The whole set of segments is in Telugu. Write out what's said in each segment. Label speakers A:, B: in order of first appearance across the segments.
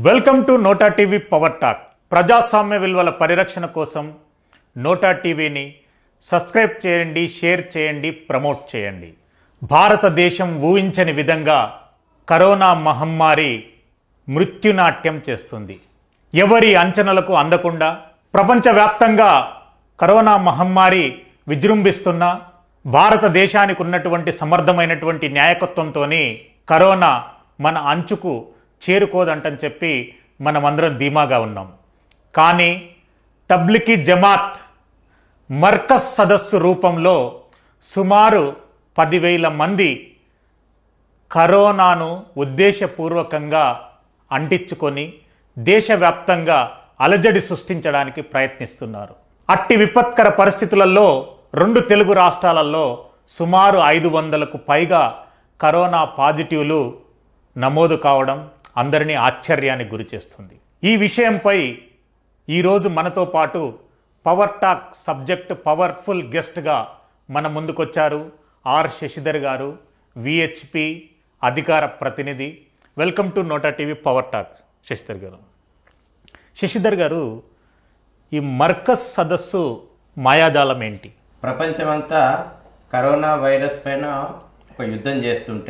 A: Welcome to Nota TV power talk ప్రజాస్వామ్య విలువల పరిరక్షణ కోసం నోటా టీవీని సబ్స్క్రైబ్ చేయండి షేర్ చేయండి ప్రమోట్ చేయండి భారతదేశం ఊహించని విధంగా కరోనా మహమ్మారి మృత్యునాట్యం చేస్తుంది ఎవరి అంచనలకు అందకుండా ప్రపంచవ్యాప్తంగా కరోనా మహమ్మారి విజృంభిస్తున్న భారతదేశానికి ఉన్నటువంటి సమర్థమైనటువంటి న్యాయకత్వంతోని కరోనా మన అంచుకు చేరుకోదంటని చెప్పి మనమందరం ధీమాగా ఉన్నాం కానీ తబ్లికి జమాత్ మర్కజ్ సదస్సు రూపంలో సుమారు పదివేల మంది కరోనాను ఉద్దేశపూర్వకంగా అంటించుకొని దేశవ్యాప్తంగా అలజడి సృష్టించడానికి ప్రయత్నిస్తున్నారు అట్టి విపత్కర పరిస్థితులలో రెండు తెలుగు రాష్ట్రాలలో సుమారు ఐదు వందలకు పైగా కరోనా పాజిటివ్లు నమోదు కావడం అందరినీ ఆశ్చర్యానికి గురిచేస్తుంది ఈ విషయంపై ఈరోజు మనతో పాటు పవర్ టాక్ సబ్జెక్ట్ పవర్ఫుల్ గెస్ట్గా మన ముందుకొచ్చారు ఆర్ శశిధర్ గారు విహెచ్పి అధికార ప్రతినిధి welcome to Nota TV power talk Shashidhar గారు శశిధర్ గారు ఈ మర్కజ్ సదస్సు మాయాజాలం ఏంటి
B: ప్రపంచమంతా కరోనా వైరస్ పైన ఒక యుద్ధం చేస్తుంటే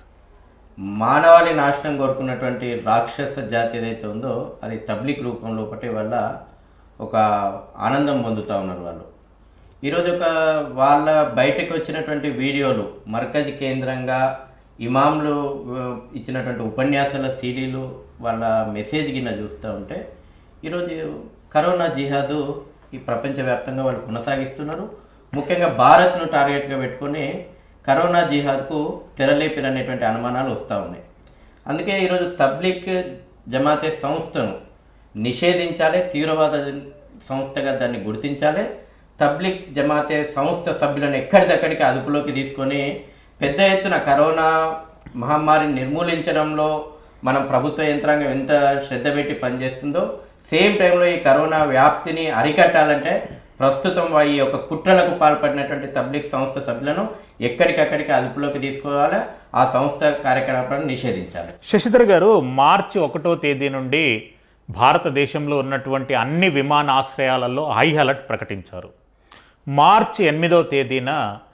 B: మానవాళి నాశనం కోరుకున్నటువంటి రాక్షస జాతి ఏదైతే ఉందో అది తబ్లిక్ రూపంలో ఒకటి వల్ల ఒక ఆనందం పొందుతూ ఉన్నారు వాళ్ళు ఈరోజు ఒక వాళ్ళ బయటకు వచ్చినటువంటి వీడియోలు మర్కజ్ కేంద్రంగా ఇమాంలు ఆ, ఇచ్చినటువంటి ఉపన్యాసాల సీడీలు వాళ్ళ మెసేజ్ కింద చూస్తూ ఉంటే ఈరోజు కరోనా జిహాదు ఈ ప్రపంచవ్యాప్తంగా వాళ్ళు కొనసాగిస్తున్నారు ముఖ్యంగా భారత్ను టార్గెట్గా పెట్టుకొని కరోనా జిహాద్కు తెరలేపిరనేటువంటి అనుమానాలు వస్తూ ఉన్నాయి అందుకే ఈరోజు తబ్లిక్ జమాతే సంస్థను నిషేధించాలి తీవ్రవాద సంస్థగా దాన్ని గుర్తించాలి తబ్లిక్ జమాతే సంస్థ సభ్యులను ఎక్కడిదక్కడికి అదుపులోకి తీసుకొని పెద్ద ఎత్తున కరోనా మహమ్మారిని నిర్మూలించడంలో మనం ప్రభుత్వ యంత్రాంగం ఎంత శ్రద్ధ పెట్టి పనిచేస్తుందో సేమ్ టైంలో ఈ కరోనా వ్యాప్తిని అరికట్టాలంటే ప్రస్తుతం వా- ఈ యొక్క కుట్రలకు పాల్పడినటువంటి తబ్లిక్ సంస్థ సభ్యులను ఎక్కడికక్కడికి అదుపులోకి తీసుకోవాలి ఆ సంస్థ కార్యకలాపాలను నిషేధించాలి
A: శశిధర్ గారు మార్చి ఒకటో తేదీ నుండి భారతదేశంలో ఉన్నటువంటి అన్ని విమానాశ్రయాలలో హై అలర్ట్ ప్రకటించారు మార్చి ఎనిమిదో తేదీన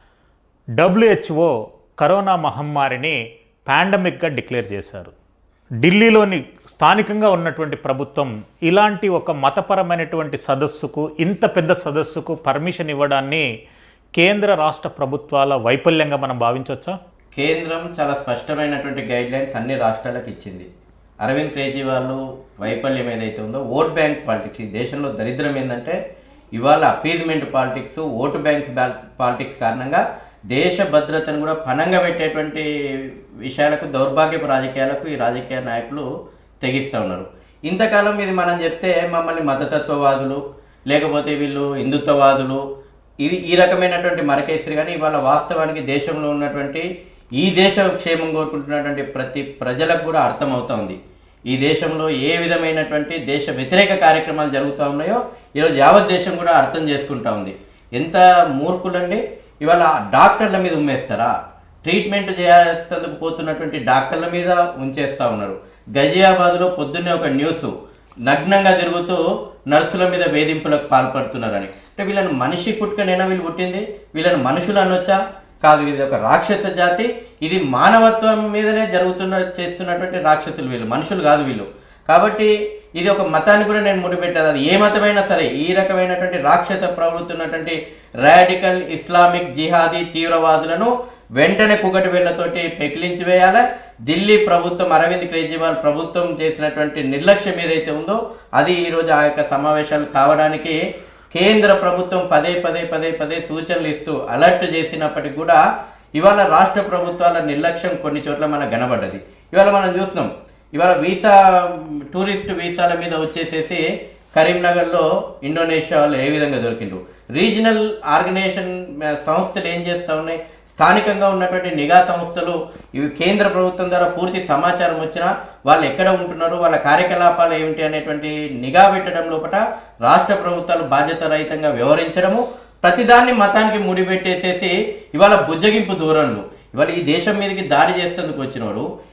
A: డబ్ల్యూహెచ్ఓ కరోనా మహమ్మారిని పాండమిక్గా డిక్లేర్ చేశారు ఢిల్లీలోని స్థానికంగా ఉన్నటువంటి ప్రభుత్వం ఇలాంటి ఒక మతపరమైనటువంటి సదస్సుకు ఇంత పెద్ద సదస్సుకు పర్మిషన్ ఇవ్వడాన్ని కేంద్ర రాష్ట్ర ప్రభుత్వాల వైఫల్యంగా మనం భావించవచ్చా
B: కేంద్రం చాలా స్పష్టమైనటువంటి గైడ్ లైన్స్ అన్ని రాష్ట్రాలకు ఇచ్చింది అరవింద్ కేజ్రీవాల్ వైఫల్యం ఏదైతే ఉందో ఓట్ బ్యాంక్ పాలిటిక్స్ ఈ దేశంలో దరిద్రం ఏంటంటే ఇవాళ appeasement politics vote banks politics కారణంగా దేశ భద్రతను కూడా పనంగా పెట్టేటువంటి విషయాలకు దౌర్భాగ్యపు రాజకీయాలకు ఈ రాజకీయ నాయకులు తెగిస్తూ ఉన్నారు ఇంతకాలం ఇది మనం చెప్తే మమ్మల్ని మతతత్వవాదులు లేకపోతే వీళ్ళు హిందుత్వవాదులు ఇది ఈ రకమైనటువంటి మరకేసరి కానీ ఇవాళ వాస్తవానికి దేశంలో ఉన్నటువంటి ఈ దేశ క్షేమం కోరుకుంటున్నటువంటి ప్రతి ప్రజలకు కూడా అర్థమవుతోంది ఈ దేశంలో ఏ విధమైనటువంటి దేశ వ్యతిరేక కార్యక్రమాలు జరుగుతూ ఉన్నాయో ఈరోజు యావత్ దేశం కూడా అర్థం చేసుకుంటా ఉంది ఎంత మూర్ఖులండి ఇవాళ డాక్టర్ల మీద ఉమ్మేస్తారా ట్రీట్మెంట్ చేసేందుకు పోతున్నటువంటి డాక్టర్ల మీద ఉంచేస్తా ఉన్నారు గజియాబాద్లో పొద్దున్నే ఒక న్యూస్ నగ్నంగా తిరుగుతూ నర్సుల మీద వేధింపులకు పాల్పడుతున్నారని అంటే వీళ్ళని మనిషి పుట్టుకనైనా వీళ్ళు పుట్టింది వీళ్ళని మనుషులు అనొచ్చా కాదు ఇది ఒక రాక్షస జాతి ఇది మానవత్వం మీదనే జరుగుతున్న చేస్తున్నటువంటి రాక్షసులు వీళ్ళు మనుషులు కాదు వీళ్ళు కాబట్టి ఇది ఒక మతాన్ని కూడా నేను ముడిపెట్టలేదు అది ఏ మతమైనా సరే ఈ రకమైనటువంటి రాక్షస ప్రవృత్తి ఉన్నటువంటి రాడికల్ ఇస్లామిక్ జిహాదీ తీవ్రవాదులను వెంటనే కుగటి వేళ్లతోటి పెకిలించి వేయాలి ఢిల్లీ ప్రభుత్వం అరవింద్ కేజ్రీవాల్ ప్రభుత్వం చేసినటువంటి నిర్లక్ష్యం ఏదైతే ఉందో అది ఈరోజు ఆ యొక్క సమావేశాలు కావడానికి కేంద్ర ప్రభుత్వం పదే పదే పదే పదే సూచనలు ఇస్తూ అలర్ట్ చేసినప్పటికీ కూడా ఇవాళ రాష్ట్ర ప్రభుత్వాల నిర్లక్ష్యం కొన్ని చోట్ల మనకు కనబడ్డది ఇవాళ మనం చూస్తున్నాం ఇవాళ వీసా టూరిస్ట్ వీసాల మీద వచ్చేసేసి కరీంనగర్లో ఇండోనేషియా వాళ్ళు ఏ విధంగా దొరికిండ్రు రీజనల్ ఆర్గనైజేషన్ ఆ, సంస్థలు ఏం చేస్తా ఉన్నాయి స్థానికంగా ఉన్నటువంటి నిఘా సంస్థలు ఇవి కేంద్ర ప్రభుత్వం ద్వారా పూర్తి సమాచారం వచ్చినా వాళ్ళు ఎక్కడ ఉంటున్నారు వాళ్ళ కార్యకలాపాలు ఏమిటి అనేటువంటి నిఘా పెట్టడం లోపల రాష్ట్ర ప్రభుత్వాలు బాధ్యత రహితంగా వ్యవహరించడము ప్రతిదాన్ని మతానికి ముడిపెట్టేసేసి ఇవాళ బుజ్జగింపు దూరంలో ఇవాళ ఈ దేశం మీదకి దాడి చేసేందుకు వచ్చినవాడు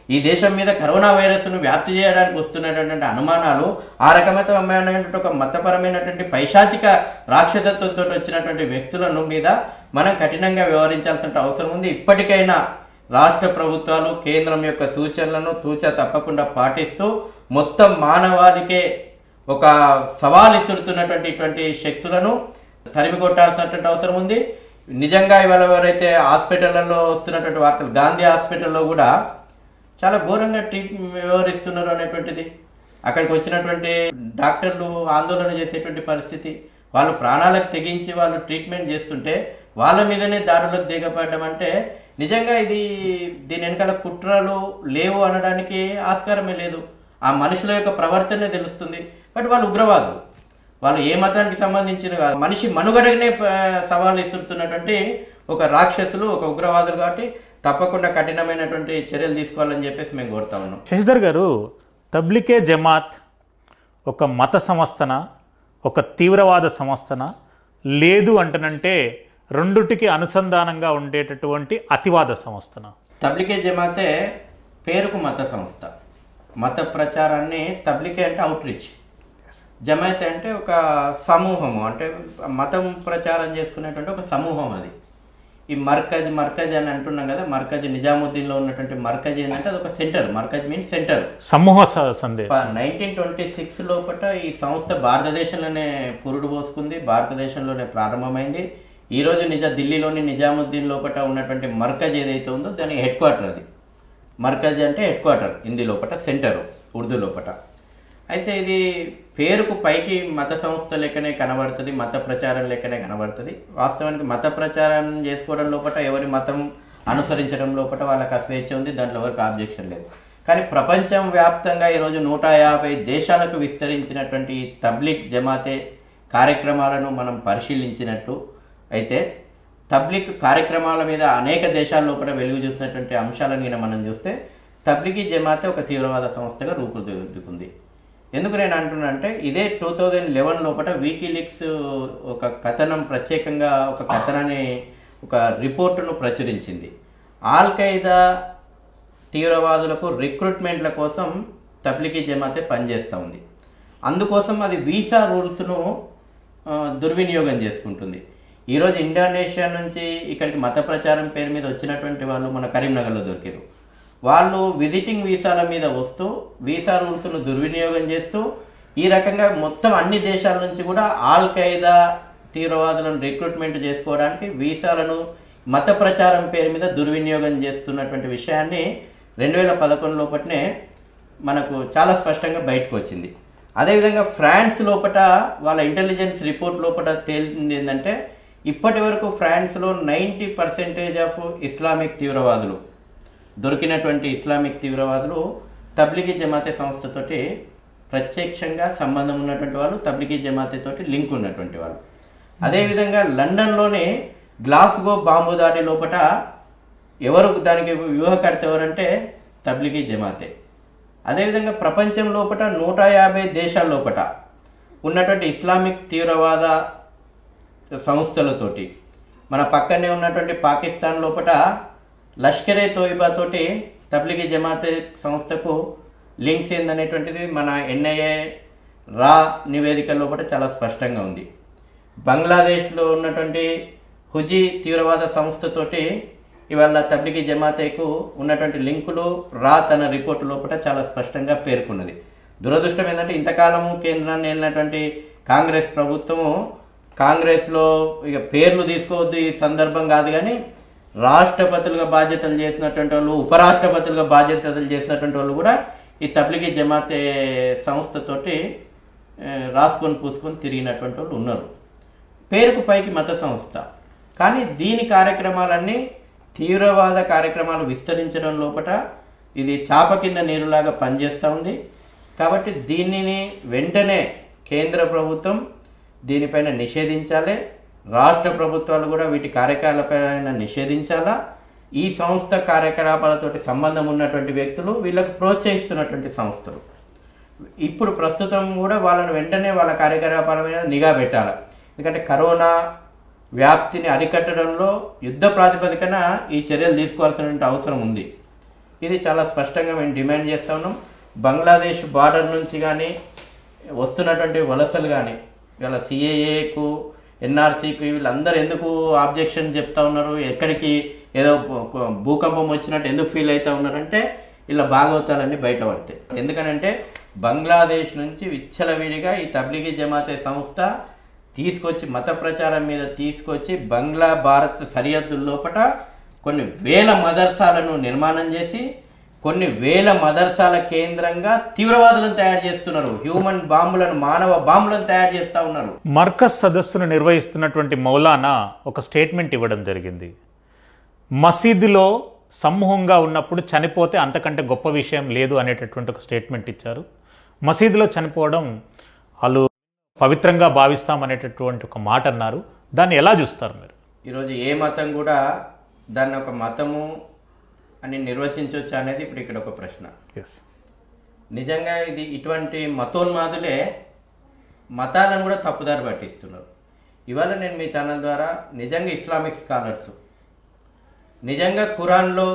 B: ఈ దేశం మీద కరోనా వైరస్ను వ్యాప్తి చేయడానికి వస్తున్నటువంటి అనుమానాలు ఆ రకమైనటువంటి ఒక మతపరమైనటువంటి పైశాచిక రాక్షసత్వంతో వచ్చినటువంటి వ్యక్తులను మీద మనం కఠినంగా వ్యవహరించాల్సిన అవసరం ఉంది ఇప్పటికైనా రాష్ట్ర ప్రభుత్వాలు కేంద్రం యొక్క సూచనలను తూచ తప్పకుండా పాటిస్తూ మొత్తం మానవాళికే ఒక సవాల్ ఇస్తున్నటువంటి ఇటువంటి శక్తులను తరిమి కొట్టాల్సినటువంటి అవసరం ఉంది నిజంగా ఇవాళ ఎవరైతే హాస్పిటళ్లలో వస్తున్నటువంటి వార్తలు గాంధీ హాస్పిటల్లో కూడా చాలా ఘోరంగా ట్రీట్ వ్యవహరిస్తున్నారు అనేటువంటిది అక్కడికి వచ్చినటువంటి డాక్టర్లు ఆందోళన చేసేటువంటి పరిస్థితి వాళ్ళు ప్రాణాలకు తెగించి వాళ్ళు ట్రీట్మెంట్ చేస్తుంటే వాళ్ళ మీదనే దాడులకు దిగపడడం అంటే నిజంగా ఇది దీని వెనకాల కుట్రలు లేవు అనడానికి ఆస్కారమే లేదు ఆ మనుషుల యొక్క ప్రవర్తనే తెలుస్తుంది బట్ వాళ్ళు ఉగ్రవాదులు వాళ్ళు ఏ మతానికి సంబంధించిన కాదు మనిషి మనుగడనే ప- సవాలు ఇస్తున్నటువంటి ఒక రాక్షసులు ఒక ఉగ్రవాదులు కాబట్టి తప్పకుండా కఠినమైనటువంటి చర్యలు తీసుకోవాలని చెప్పేసి మేము కోరుతా ఉన్నాం
A: శశిధర్ గారు తబ్లికే జమాత్ ఒక మత సంస్థన ఒక తీవ్రవాద సంస్థన లేదు అంటనంటే రెండుటికి అనుసంధానంగా ఉండేటటువంటి అతివాద సంస్థన
B: తబ్లికే జమాతే పేరుకు మత సంస్థ మత ప్రచారాన్ని తబ్లికే అంటే అవుట్ రీచ్ జమాయత్ అంటే ఒక సమూహము అంటే మతం ప్రచారం చేసుకునేటువంటి ఒక సమూహం అది ఈ మర్కజ్ మర్కజ్ అని అంటున్నాం కదా మర్కజ్ నిజాముద్దీన్లో ఉన్నటువంటి మర్కజ్ ఏంటంటే అది ఒక సెంటర్ మర్కజ్ మీన్స్ సెంటర్
A: సమూహ స- సందేహం
B: నైన్టీన్ ట్వంటీ సిక్స్ లోపల ఈ సంస్థ భారతదేశంలోనే పురుడు పోసుకుంది భారతదేశంలోనే ప్రారంభమైంది ఈ రోజు నిజ ఢిల్లీలోని నిజాముద్దీన్ లోపల ఉన్నటువంటి మర్కజ్ ఏదైతే ఉందో దాని హెడ్ క్వార్టర్ అది మర్కజ్ అంటే హెడ్ క్వార్టర్ హిందీ లోపల సెంటర్ ఉర్దూ లోపల అయితే ఇది పేరుకు పైకి మత సంస్థ లెక్కనే కనబడుతుంది మత ప్రచారం లెక్కనే కనబడుతుంది వాస్తవానికి మత ప్రచారం చేసుకోవడం లోపల ఎవరి మతం అనుసరించడం లోపల వాళ్ళకి ఆ స్వేచ్ఛ ఉంది దాంట్లో ఎవరికి ఆబ్జెక్షన్ లేదు కానీ ప్రపంచం వ్యాప్తంగా ఈరోజు నూట యాభై దేశాలకు విస్తరించినటువంటి ఈ తబ్లిక్ జమాతే కార్యక్రమాలను మనం పరిశీలించినట్టు అయితే తబ్లిక్ కార్యక్రమాల మీద అనేక దేశాల్లో కూడా వెలుగు చూసినటువంటి అంశాలను గిన మనం చూస్తే తబ్లిగీ జమాతే ఒక తీవ్రవాద సంస్థగా రూపుదిద్దుకుంది ఎందుకు నేను అంటున్నా అంటే ఇదే టూ థౌజండ్ లెవెన్ లోపల వీకీలిక్స్ ఒక కథనం ప్రత్యేకంగా ఒక కథనాన్ని ఒక రిపోర్టును ప్రచురించింది ఆల్ ఖైదా తీవ్రవాదులకు రిక్రూట్మెంట్ల కోసం తబ్లిగీ జమాతే పనిచేస్తూ ఉంది అందుకోసం అది వీసా రూల్స్ను ఆ, దుర్వినియోగం చేసుకుంటుంది ఈరోజు ఇండోనేషియా నుంచి ఇక్కడికి మత ప్రచారం పేరు మీద వచ్చినటువంటి వాళ్ళు మన కరీంనగర్లో దొరికారు వాళ్ళు విజిటింగ్ వీసాల మీద వస్తూ వీసా రూల్స్ను దుర్వినియోగం చేస్తూ ఈ రకంగా మొత్తం అన్ని దేశాల నుంచి కూడా ఆల్ ఖైదా తీవ్రవాదులను రిక్రూట్మెంట్ చేసుకోవడానికి వీసాలను మత ప్రచారం పేరు మీద దుర్వినియోగం చేస్తున్నటువంటి విషయాన్ని రెండు వేల పదకొండు లోపటనే మనకు చాలా స్పష్టంగా బయటకు వచ్చింది అదేవిధంగా ఫ్రాన్స్ లోపట వాళ్ళ ఇంటెలిజెన్స్ రిపోర్ట్ లోపట తేలింది ఏంటంటే ఇప్పటి వరకు ఫ్రాన్స్లో నైంటీ పర్సెంటేజ్ ఆఫ్ ఇస్లామిక్ తీవ్రవాదులు దొరికినటువంటి ఇస్లామిక్ తీవ్రవాదులు తబ్లిగీ జమాతే సంస్థతోటి ప్రత్యక్షంగా సంబంధం ఉన్నటువంటి వాళ్ళు తబ్లిగీ జమాతే తోటి లింక్ ఉన్నటువంటి వాళ్ళు అదేవిధంగా లండన్లోనే గ్లాస్గో బాంబు దాడి లోపట ఎవరు దానికి వ్యూహకర్త ఎవరంటే తబ్లిగీ జమాతే అదేవిధంగా ప్రపంచం లోపట నూట యాభై దేశాల లోపట ఉన్నటువంటి ఇస్లామిక్ తీవ్రవాద సంస్థలతోటి మన పక్కనే ఉన్నటువంటి పాకిస్తాన్ లోపట లష్కరే తోయిబా తోటి తబ్లిగీ జమాతే సంస్థకు లింక్స్ ఏందనేటువంటిది మన ఎన్ఐఏ రా నివేదిక లోపల చాలా స్పష్టంగా ఉంది బంగ్లాదేశ్లో ఉన్నటువంటి హుజీ తీవ్రవాద సంస్థతోటి ఇవాళ తబ్లిగీ జమాతేకు ఉన్నటువంటి లింకులు రా తన రిపోర్టు లోపల చాలా స్పష్టంగా పేర్కొన్నది దురదృష్టం ఏంటంటే ఇంతకాలము కేంద్రాన్ని వెళ్ళినటువంటి కాంగ్రెస్ ప్రభుత్వము కాంగ్రెస్లో ఇక పేర్లు తీసుకోవద్దు ఈ సందర్భం కాదు కానీ రాష్ట్రపతులుగా బాధ్యతలు చేసినటువంటి వాళ్ళు ఉపరాష్ట్రపతులుగా బాధ్యతలు చేసినటువంటి వాళ్ళు కూడా ఈ తబ్లిగీ జమాతే సంస్థతోటి ఆ, రాసుకొని పూసుకొని తిరిగినటువంటి వాళ్ళు ఉన్నారు పేరుకు పైకి మత సంస్థ కానీ దీని కార్యక్రమాలన్నీ తీవ్రవాద కార్యక్రమాలు విస్తరించడం లోపట ఇది చాప కింద నీరులాగా పనిచేస్తూ ఉంది కాబట్టి దీనిని వెంటనే కేంద్ర ప్రభుత్వం దీనిపైన నిషేధించాలి రాష్ట్ర ప్రభుత్వాలు కూడా వీటి కార్యకలాపాలపైన నిషేధించాలా ఈ సంస్థ కార్యకలాపాలతోటి సంబంధం ఉన్నటువంటి వ్యక్తులు వీళ్ళకు ప్రోత్సహిస్తున్నటువంటి సంస్థలు ఇప్పుడు ప్రస్తుతం కూడా వాళ్ళని వెంటనే వాళ్ళ కార్యకలాపాల మీద నిఘా పెట్టాలి ఎందుకంటే కరోనా వ్యాప్తిని అరికట్టడంలో యుద్ధ ప్రాతిపదికన ఈ చర్యలు తీసుకోవాల్సినటువంటి అవసరం ఉంది ఇది చాలా స్పష్టంగా మేము డిమాండ్ చేస్తా ఉన్నాం బంగ్లాదేశ్ బార్డర్ నుంచి కానీ వస్తున్నటువంటి వలసలు కానీ ఇలా సిఏఏకు ఎన్ఆర్సీకు వీళ్ళందరూ ఎందుకు ఆబ్జెక్షన్ చెప్తా ఉన్నారు ఎక్కడికి ఏదో భూ- భూకంపం వచ్చినట్టు ఎందుకు ఫీల్ అవుతా ఉన్నారంటే ఇలా భాగవతాలన్నీ బయటపడతాయి ఎందుకనంటే బంగ్లాదేశ్ నుంచి విచ్చలవిడిగా ఈ తబ్లిగీ జమాతే సంస్థ తీసుకొచ్చి మత ప్రచారం మీద తీసుకొచ్చి బంగ్లా భారత్ సరిహద్దుల లోపట కొన్ని వేల మదర్సాలను నిర్మాణం చేసి కొన్ని వేల మదర్సాల కేంద్రంగా తీవ్రవాదులను తయారు చేస్తున్నారు హ్యూమన్ బాంబులను మానవ బాంబులను తయారు చేస్తా ఉన్నారు
A: మర్కజ్ సదస్సును నిర్వహిస్తున్నటువంటి మౌలానా ఒక స్టేట్మెంట్ ఇవ్వడం జరిగింది మసీదులో సమూహంగా ఉన్నప్పుడు చనిపోతే అంతకంటే గొప్ప విషయం లేదు అనేటటువంటి ఒక స్టేట్మెంట్ ఇచ్చారు మసీదులో చనిపోవడం వాళ్ళు పవిత్రంగా భావిస్తామనేటటువంటి ఒక మాట అన్నారు దాన్ని ఎలా చూస్తారు మీరు
B: ఈరోజు ఏ మతం కూడా దాన్ని ఒక మతము అని నిర్వచించవచ్చు అనేది ఇప్పుడు ఇక్కడ ఒక ప్రశ్న
A: ఎస్
B: నిజంగా ఇది ఇటువంటి మతోన్మాదులే మతాలను కూడా తప్పుదారి పట్టిస్తున్నారు ఇవాళ నేను మీ ఛానల్ ద్వారా నిజంగా ఇస్లామిక్ స్కాలర్స్ నిజంగా ఖురాన్లో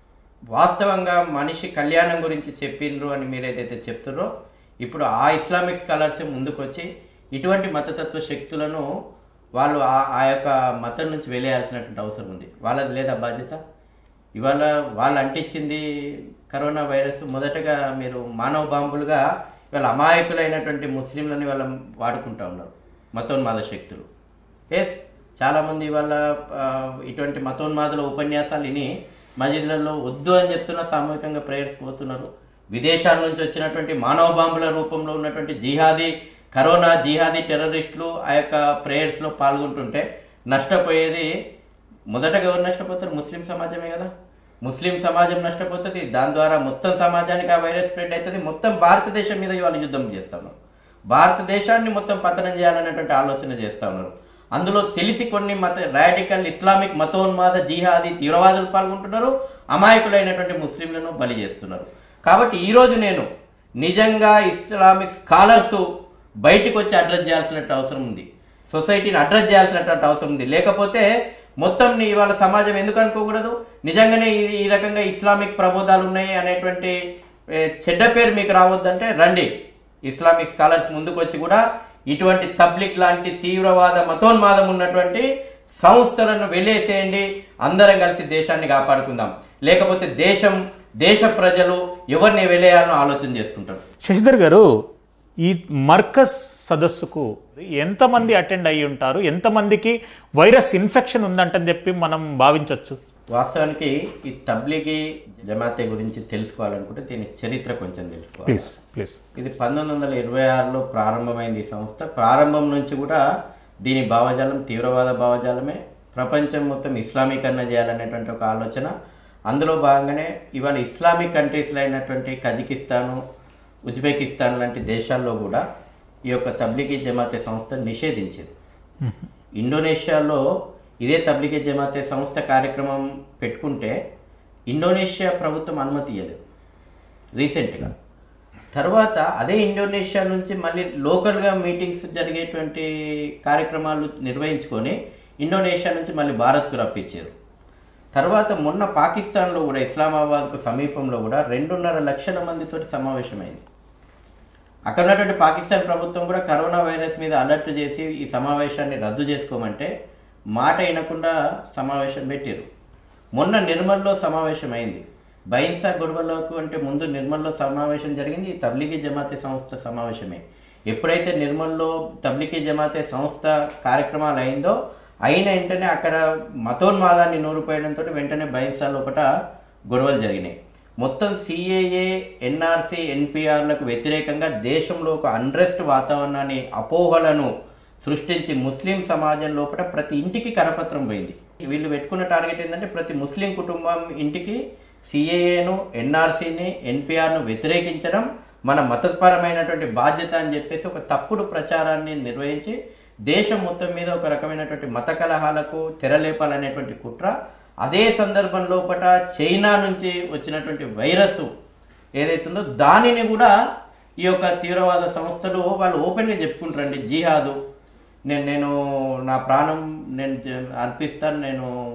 B: వాస్తవంగా మనిషి కళ్యాణం గురించి చెప్పిండ్రు అని మీరు ఏదైతే చెప్తున్నారో ఇప్పుడు ఆ ఇస్లామిక్ స్కాలర్స్ ముందుకు వచ్చి ఇటువంటి మతతత్వ శక్తులను వాళ్ళు ఆ ఆ యొక్క మతం నుంచి వెలేయాల్సినటువంటి అవసరం ఉంది వాళ్ళది లేదా బాధ్యత ఇవాళ వాళ్ళు అంటించింది కరోనా వైరస్ మొదటగా మీరు మానవ బాంబులుగా ఇవాళ అమాయకులైనటువంటి ముస్లింలని వాళ్ళ వాడుకుంటా ఉన్నారు మతోన్మాద శక్తులు ఎస్ చాలామంది ఇవాళ ఆ, ఇటువంటి మతోన్మాదుల ఉపన్యాసాలు విని మసీదులలో వద్దు అని చెప్తున్న సామూహికంగా ప్రేయర్స్ పోతున్నారు విదేశాల నుంచి వచ్చినటువంటి మానవ బాంబుల రూపంలో ఉన్నటువంటి జిహాదీ కరోనా జిహాదీ టెర్రరిస్టులు ఆ యొక్క ప్రేయర్స్లో పాల్గొంటుంటే నష్టపోయేది మొదటగా ఎవరు నష్టపోతారు ముస్లిం సమాజమే కదా ముస్లిం సమాజం నష్టపోతుంది దాని ద్వారా మొత్తం సమాజానికి ఆ వైరస్ స్ప్రెడ్ అవుతుంది మొత్తం భారతదేశం మీద ఇవాళ యుద్ధం చేస్తా ఉన్నారు భారతదేశాన్ని మొత్తం పతనం చేయాలనేటువంటి ఆలోచన చేస్తా ఉన్నారు అందులో తెలిసి కొన్ని మత రాడికల్ ఇస్లామిక్ మతోన్మాద జిహాదీ తీవ్రవాదులు పాల్గొంటున్నారు అమాయకులైనటువంటి ముస్లింలను బలి చేస్తున్నారు కాబట్టి ఈ రోజు నేను నిజంగా ఇస్లామిక్ స్కాలర్స్ బయటికి వచ్చి అడ్రస్ చేయాల్సినట్టు అవసరం ఉంది సొసైటీని అడ్రస్ చేయాల్సినటువంటి అవసరం ఉంది లేకపోతే మొత్తం నీ ఇవాళ సమాజం ఎందుకు అనుకోకూడదు నిజంగానే ఈ ఈ రకంగా ఇస్లామిక్ ప్రబోధాలు ఉన్నాయి అనేటువంటి ఏ, చెడ్డ పేరు మీకు రావద్దంటే రండి ఇస్లామిక్ స్కాలర్స్ ముందుకు వచ్చి కూడా ఇటువంటి తబ్లిక్ లాంటి తీవ్రవాద మతోన్మాదం ఉన్నటువంటి సంస్థలను వెలేసేయండి అందరం కలిసి దేశాన్ని కాపాడుకుందాం లేకపోతే దేశం దేశ ప్రజలు ఎవరిని వెలేయాలని ఆలోచన చేసుకుంటారు
A: శశిధర్ గారు ఈ మర్కజ్ సదస్సుకు ఎంతమంది అటెండ్ అయ్యి ఉంటారు ఎంతమందికి వైరస్ ఇన్ఫెక్షన్ ఉందంటని చెప్పి మనం భావించవచ్చు
B: వాస్తవానికి ఈ తబ్లిగీ జమాతే గురించి తెలుసుకోవాలనుకుంటే దీని చరిత్ర కొంచెం తెలుసుకోవాలి
A: ప్లీజ్ ప్లీజ్
B: ఇది పంతొమ్మిది వందల ఇరవై ఆరులో ప్రారంభమైంది ఈ సంస్థ ప్రారంభం నుంచి కూడా దీని భావజాలం తీవ్రవాద భావజాలమే ప్రపంచం మొత్తం ఇస్లామీకరణ చేయాలనేటువంటి ఒక ఆలోచన అందులో భాగంగానే ఇవాళ ఇస్లామిక్ కంట్రీస్లో అయినటువంటి కజకిస్తాను ఉజ్బెకిస్తాన్ లాంటి దేశాల్లో కూడా ఈ యొక్క తబ్లిగీ జమాతే సంస్థ నిషేధించింది ఇండోనేషియాలో ఇదే తబ్లిగీ జమాతే సంస్థ కార్యక్రమం పెట్టుకుంటే ఇండోనేషియా ప్రభుత్వం అనుమతి ఇవ్వలేదు రీసెంట్గా తర్వాత అదే ఇండోనేషియా నుంచి మళ్ళీ లోకల్గా మీటింగ్స్ జరిగేటువంటి కార్యక్రమాలు నిర్వహించుకొని ఇండోనేషియా నుంచి మళ్ళీ భారత్కు రప్పించారు తర్వాత మొన్న పాకిస్తాన్లో కూడా ఇస్లామాబాద్కు సమీపంలో కూడా రెండున్నర లక్షల మందితోటి సమావేశమైంది అక్కడ ఉన్నటువంటి పాకిస్తాన్ ప్రభుత్వం కూడా కరోనా వైరస్ మీద అలర్ట్ చేసి ఈ సమావేశాన్ని రద్దు చేసుకోమంటే మాట వినకుండా సమావేశం పెట్టారు మొన్న నిర్మల్లో సమావేశం అయింది బైన్సా గొడవలకు అంటే ముందు నిర్మల్లో సమావేశం జరిగింది ఈ తబ్లిగీ జమాతే సంస్థ సమావేశమే ఎప్పుడైతే నిర్మల్లో తబ్లిగీ జమాతే సంస్థ కార్యక్రమాలు అయిందో అయిన వెంటనే అక్కడ మతోన్మాదాన్ని నూరిపోయడంతో వెంటనే బైన్సా లోపల గొడవలు జరిగినాయి మొత్తం సిఏఏ ఎన్ఆర్సీ ఎన్పిఆర్లకు వ్యతిరేకంగా దేశంలో ఒక అన్రెస్ట్ వాతావరణాన్ని అపోహలను సృష్టించి ముస్లిం సమాజం లోపల ప్రతి ఇంటికి కరపత్రం పోయింది వీళ్ళు పెట్టుకున్న టార్గెట్ ఏంటంటే ప్రతి ముస్లిం కుటుంబం ఇంటికి సిఏఏను ఎన్ఆర్సీని ఎన్పిఆర్ను వ్యతిరేకించడం మన మతపరమైనటువంటి బాధ్యత అని చెప్పేసి ఒక తప్పుడు ప్రచారాన్ని నిర్వహించి దేశం మొత్తం మీద ఒక రకమైనటువంటి మత కలహాలకు తెరలేపాలనేటువంటి కుట్ర అదే సందర్భం లోపల చైనా నుంచి వచ్చినటువంటి వైరస్ ఏదైతుందో దానిని కూడా ఈ యొక్క తీవ్రవాద సంస్థలు వాళ్ళు ఓపెన్గా చెప్పుకుంటారండి జిహాదు నేను నేను నా ప్రాణం నేను జ- అర్పిస్తాను నేను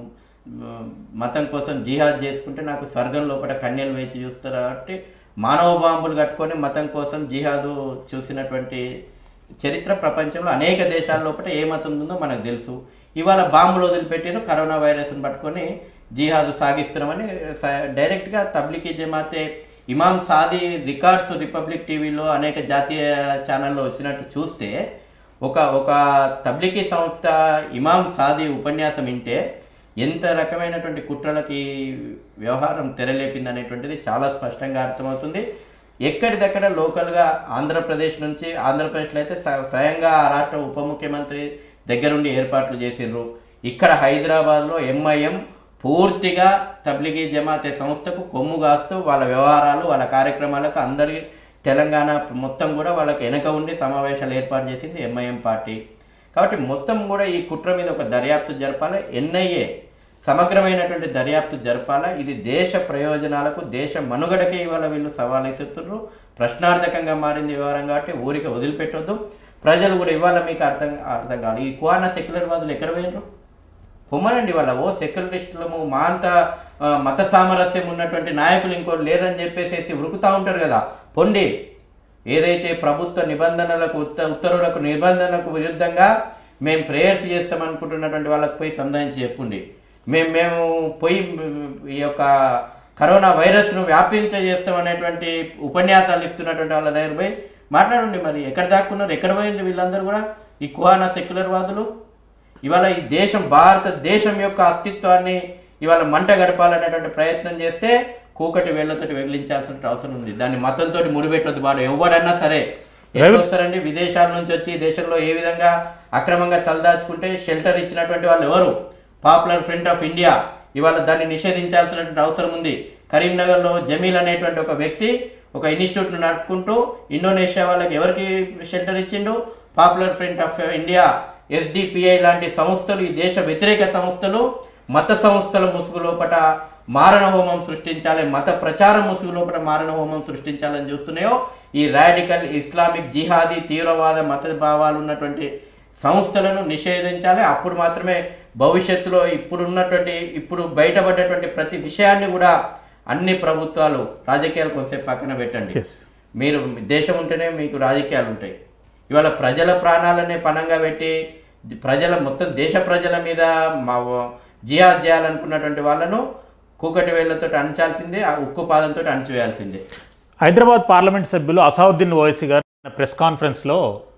B: మ్, మతం కోసం జిహాద్ చేసుకుంటే నాకు స్వర్గం లోపల కన్యలు వేచి చూస్తారు కాబట్టి మానవ బాంబులు కట్టుకొని మతం కోసం జిహాదు చూసినటువంటి చరిత్ర ప్రపంచంలో అనేక దేశాల లోపల ఏ మతం ఉందో మనకు తెలుసు ఇవాళ బాంబులు వదిలిపెట్టిన కరోనా వైరస్ని పట్టుకొని జిహాదు సాగిస్తున్నామని స- డైరెక్ట్గా తబ్లికీ జమాతే ఇమాం సాది రికార్డ్స్ రిపబ్లిక్ టీవీలో అనేక జాతీయ ఛానల్లో వచ్చినట్టు చూస్తే ఒక ఒక తబ్లికీ సంస్థ ఇమాం సాది ఉపన్యాసం వింటే ఎంత రకమైనటువంటి కుట్రలకి వ్యవహారం తెరలేపింది అనేటువంటిది చాలా స్పష్టంగా అర్థమవుతుంది ఎక్కడిదక్కడ లోకల్గా ఆంధ్రప్రదేశ్ నుంచి ఆంధ్రప్రదేశ్లో అయితే స్వ- స్వయంగా ఆ రాష్ట్ర ఉప ముఖ్యమంత్రి దగ్గరుండి ఏర్పాట్లు చేసిండ్రు ఇక్కడ హైదరాబాద్లో ఎంఐఎం పూర్తిగా తబ్లిగీ జమాతే సంస్థకు కొమ్ము కాస్తూ వాళ్ళ వ్యవహారాలు వాళ్ళ కార్యక్రమాలకు అందరి తెలంగాణ మొత్తం కూడా వాళ్ళకి వెనక ఉండి సమావేశాలు ఏర్పాటు చేసింది ఎంఐఎం పార్టీ కాబట్టి మొత్తం కూడా ఈ కుట్ర మీద ఒక దర్యాప్తు జరపాలి ఎన్ఐఏ సమగ్రమైనటువంటి దర్యాప్తు జరపాలా ఇది దేశ ప్రయోజనాలకు దేశ మనుగడకే ఇవాళ వీళ్ళు సవాల్ ఇస్తున్నారు ప్రశ్నార్థకంగా మారింది వ్యవహారం కాబట్టి ఊరికి వదిలిపెట్టొద్దు ప్రజలు కూడా ఇవాళ మీకు అర్థం అర్థం కాదు ఈ కువానా సెక్యులర్ వాదులు ఎక్కడ పోయినారు పొమ్మనండి వాళ్ళ ఓ సెక్యులరిస్టులము మా అంత ఆ, మత సామరస్యం ఉన్నటువంటి నాయకులు ఇంకోటి లేరని చెప్పేసేసి ఉరుకుతా ఉంటారు కదా పొండి ఏదైతే ప్రభుత్వ నిబంధనలకు ఉత్త- ఉత్తర్వులకు నిబంధనలకు విరుద్ధంగా మేము ప్రేయర్స్ చేస్తామనుకుంటున్నటువంటి వాళ్ళకి పోయి సంధానించి చెప్పుండి మేము మేము పోయి ఈ యొక్క కరోనా వైరస్ను వ్యాపించ చేస్తామనేటువంటి ఉపన్యాసాలు ఇస్తున్నటువంటి వాళ్ళ దగ్గర పోయి మాట్లాడండి మరి ఎక్కడ దాక్కున్నారు ఎక్కడ పోయింది వీళ్ళందరూ కూడా ఈ కుహానా సెక్యులర్ వాదులు ఇవాళ ఈ దేశం భారతదేశం యొక్క అస్తిత్వాన్ని ఇవాళ మంట గడపాలనేటువంటి ప్రయత్నం చేస్తే కూకటి వేళ్లతోటి వెగిలించాల్సిన అవసరం ఉంది దాన్ని మతంతో ముడిపెట్టొద్దు వాడు ఎవడన్నా సరే ఎట్లా వస్తారండి విదేశాల నుంచి వచ్చి ఈ దేశంలో ఏ విధంగా అక్రమంగా తలదాచుకుంటే షెల్టర్ ఇచ్చినటువంటి వాళ్ళు ఎవరు పాపులర్ ఫ్రంట్ ఆఫ్ ఇండియా ఇవాళ దాన్ని నిషేధించాల్సినటువంటి అవసరం ఉంది కరీంనగర్లో జమీల్ అనేటువంటి ఒక వ్యక్తి ఒక ఇన్స్టిట్యూట్ నడుపుకుంటూ ఇండోనేషియా వాళ్ళకి ఎవరికి షెల్టర్ ఇచ్చిండు Popular Front of India SDPI లాంటి సంస్థలు ఈ దేశ వ్యతిరేక సంస్థలు మత సంస్థల ముసుగు లోపట మారణ హోమం సృష్టించాలి మత ప్రచారం ముసుగు లోపల మారణ హోమం సృష్టించాలని చూస్తున్నాయో ఈ రాడికల్ ఇస్లామిక్ జిహాదీ తీవ్రవాద మత భావాలు ఉన్నటువంటి సంస్థలను నిషేధించాలి అప్పుడు మాత్రమే భవిష్యత్తులో ఇప్పుడు ఉన్నటువంటి ఇప్పుడు బయటపడ్డటువంటి ప్రతి విషయాన్ని కూడా అన్ని ప్రభుత్వాలు రాజకీయాలు కొంచెం పక్కన పెట్టండి
A: Yes.
B: మీరు దేశం ఉంటేనే మీకు రాజకీయాలు ఉంటాయి ఇవాళ ప్రజల ప్రాణాలనే పణంగా పెట్టి ప్రజల మొత్తం దేశ ప్రజల మీద మా జియాద్ చేయాలనుకున్నటువంటి వాళ్ళను కూకటి వేళ్లతో అణచాల్సిందే ఆ ఉక్కు పాదంతో అణచివేయాల్సిందే
A: హైదరాబాద్ పార్లమెంట్ సభ్యులు అసౌద్దీన్ ఓవైసీ గారు నిన్న ప్రెస్ కాన్ఫరెన్స్లో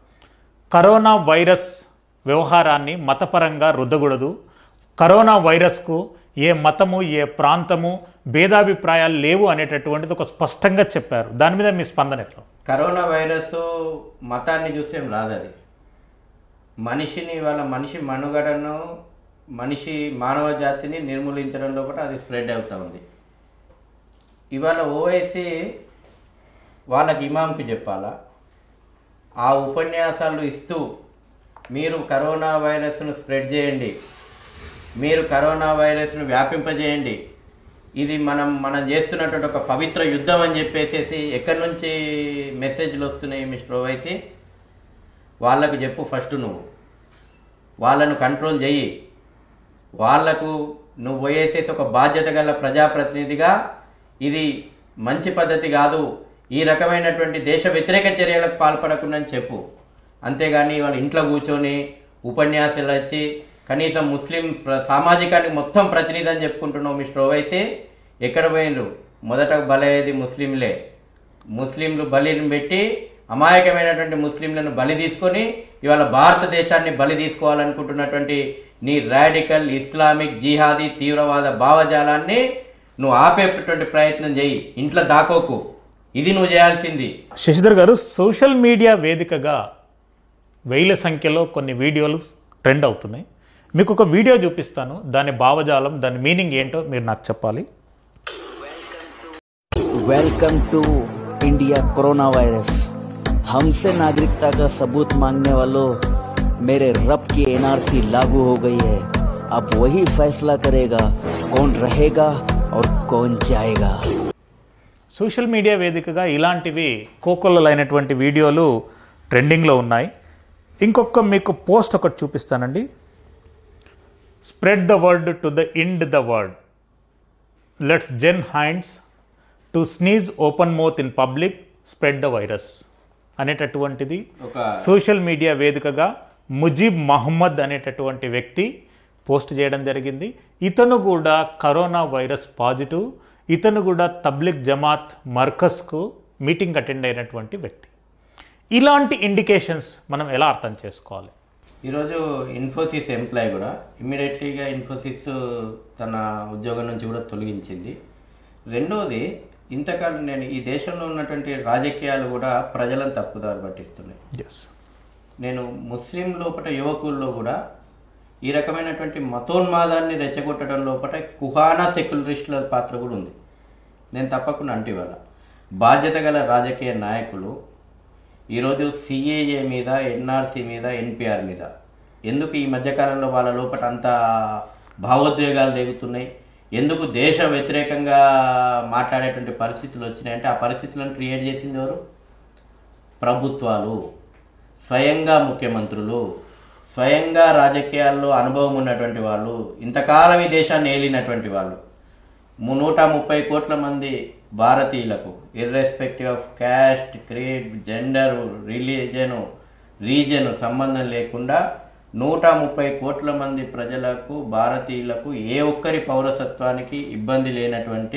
A: కరోనా వైరస్ వ్యవహారాన్ని మతపరంగా రుద్దకూడదు కరోనా వైరస్కు ఏ మతము ఏ ప్రాంతము భేదాభిప్రాయాలు లేవు అనేటటువంటిది ఒక స్పష్టంగా చెప్పారు దాని మీద మీ స్పందన ఎట్లా
B: కరోనా వైరస్ మతాన్ని చూసేం రాదు అది మనిషిని వాళ్ళ మనిషి మనుగడను మనిషి మానవ జాతిని నిర్మూలించడంలో కూడా అది స్ప్రెడ్ అవుతా ఉంది ఇవాళ ఓవైసీ వాళ్ళకి ఇమాంకి చెప్పాలా ఆ ఉపన్యాసాలు ఇస్తూ మీరు కరోనా వైరస్ను స్ప్రెడ్ చేయండి మీరు కరోనా వైరస్ను వ్యాపింపజేయండి ఇది మనం మనం చేస్తున్నటువంటి ఒక పవిత్ర యుద్ధం అని చెప్పేసేసి ఎక్కడి నుంచి మెసేజ్లు వస్తున్నాయి మిస్టర్ ఓవైసీ వాళ్ళకు చెప్పు ఫస్ట్ నువ్వు వాళ్ళను కంట్రోల్ చెయ్యి వాళ్లకు నువ్వు పోయేసేసి ఒక బాధ్యత గల ప్రజాప్రతినిధిగా ఇది మంచి పద్ధతి కాదు ఈ రకమైనటువంటి దేశ వ్యతిరేక చర్యలకు పాల్పడకుండా చెప్పు అంతేగాని వాళ్ళ ఇంట్లో కూర్చొని ఉపన్యాసాలు వచ్చి కనీసం ముస్లిం ప్ర- సామాజికానికి మొత్తం ప్రతినిధి అని చెప్పుకుంటున్నావు మిస్టర్ ఓవైసీ ఎక్కడ పోయిండ్రు మొదట బలయ్యేది ముస్లింలే ముస్లింలు బలిని పెట్టి అమాయకమైనటువంటి ముస్లింలను బలి తీసుకొని ఇవాళ భారతదేశాన్ని బలి తీసుకోవాలనుకుంటున్నటువంటి నీ రాడికల్ ఇస్లామిక్ జిహాదీ తీవ్రవాద భావజాలాన్ని నువ్వు ఆపేటటువంటి ప్రయత్నం చేయి ఇంట్లో దాకోకు ఇది నువ్వు చేయాల్సింది
A: శశిధర్ గారు సోషల్ మీడియా వేదికగా వేల సంఖ్యలో కొన్ని వీడియోలు ట్రెండ్ అవుతున్నాయి మీకు ఒక వీడియో చూపిస్తాను దాని భావజాలం దాని మీనింగ్ ఏంటో మీరు నాకు చెప్పాలి
C: welcome to India corona virus हमसे नागरिकता का सबूत मांगने वालों मेरे रब की एनआरसी लागू हो गई है अब वही फैसला करेगा कौन रहेगा और कौन जाएगा
A: సోషల్ మీడియా వేదికగా ఇలాంటివి కోకొల్లలైనటువంటి వీడియోలు ట్రెండింగ్లో ఉన్నాయి ఇంకొక మీకు పోస్ట్ ఒకటి చూపిస్తానండి spread the word to the end the word let's జెన్ hands to sneeze open mouth in public spread the virus అనేటటువంటిది
B: ఒక
A: సోషల్ మీడియా వేదికగా ముజీబ్ మహమ్మద్ అనేటటువంటి వ్యక్తి పోస్ట్ చేయడం జరిగింది ఇతను కూడా కరోనా వైరస్ పాజిటివ్ ఇతను కూడా తబ్లిక్ జమాత్ మర్కస్కు మీటింగ్ అటెండ్ అయినటువంటి వ్యక్తి ఇలాంటి ఇండికేషన్స్ మనం ఎలా అర్థం చేసుకోవాలి
B: ఈరోజు ఇన్ఫోసిస్ ఎంప్లాయ్ కూడా ఇమ్మీడియట్లీగా ఇన్ఫోసిస్ తన ఉద్యోగం నుంచి కూడా తొలగించింది రెండవది ఇంతకాలం నేను ఈ దేశంలో ఉన్నటువంటి రాజకీయాలు కూడా ప్రజలను తప్పుదారి పట్టిస్తున్నాయి
A: ఎస్
B: నేను ముస్లిం లోపల యువకుల్లో కూడా ఈ రకమైనటువంటి మతోన్మాదాన్ని రెచ్చగొట్టడం లోపల కుహానా సెక్యులరిస్టుల పాత్ర కూడా ఉంది నేను తప్పకుండా అంటే ఇవాళ బాధ్యత గల రాజకీయ నాయకులు ఈరోజు సిఏఏ మీద ఎన్ఆర్సి మీద ఎన్పిఆర్ మీద ఎందుకు ఈ మధ్యకాలంలో వాళ్ళ లోపల అంత భావోద్వేగాలు రేగుతున్నాయి ఎందుకు దేశ వ్యతిరేకంగా మాట్లాడేటువంటి పరిస్థితులు వచ్చినాయంటే ఆ పరిస్థితులను క్రియేట్ చేసింది ఎవరు ప్రభుత్వాలు స్వయంగా ముఖ్యమంత్రులు స్వయంగా రాజకీయాల్లో అనుభవం ఉన్నటువంటి వాళ్ళు ఇంతకాలం ఈ దేశాన్ని ఏలినటువంటి వాళ్ళు ము- నూట ముప్పై కోట్ల మంది భారతీయులకు irrespective of caste creed gender religion region సంబంధం లేకుండా నూట ముప్పై కోట్ల మంది ప్రజలకు భారతీయులకు ఏ ఒక్కరి పౌరసత్వానికి ఇబ్బంది లేనటువంటి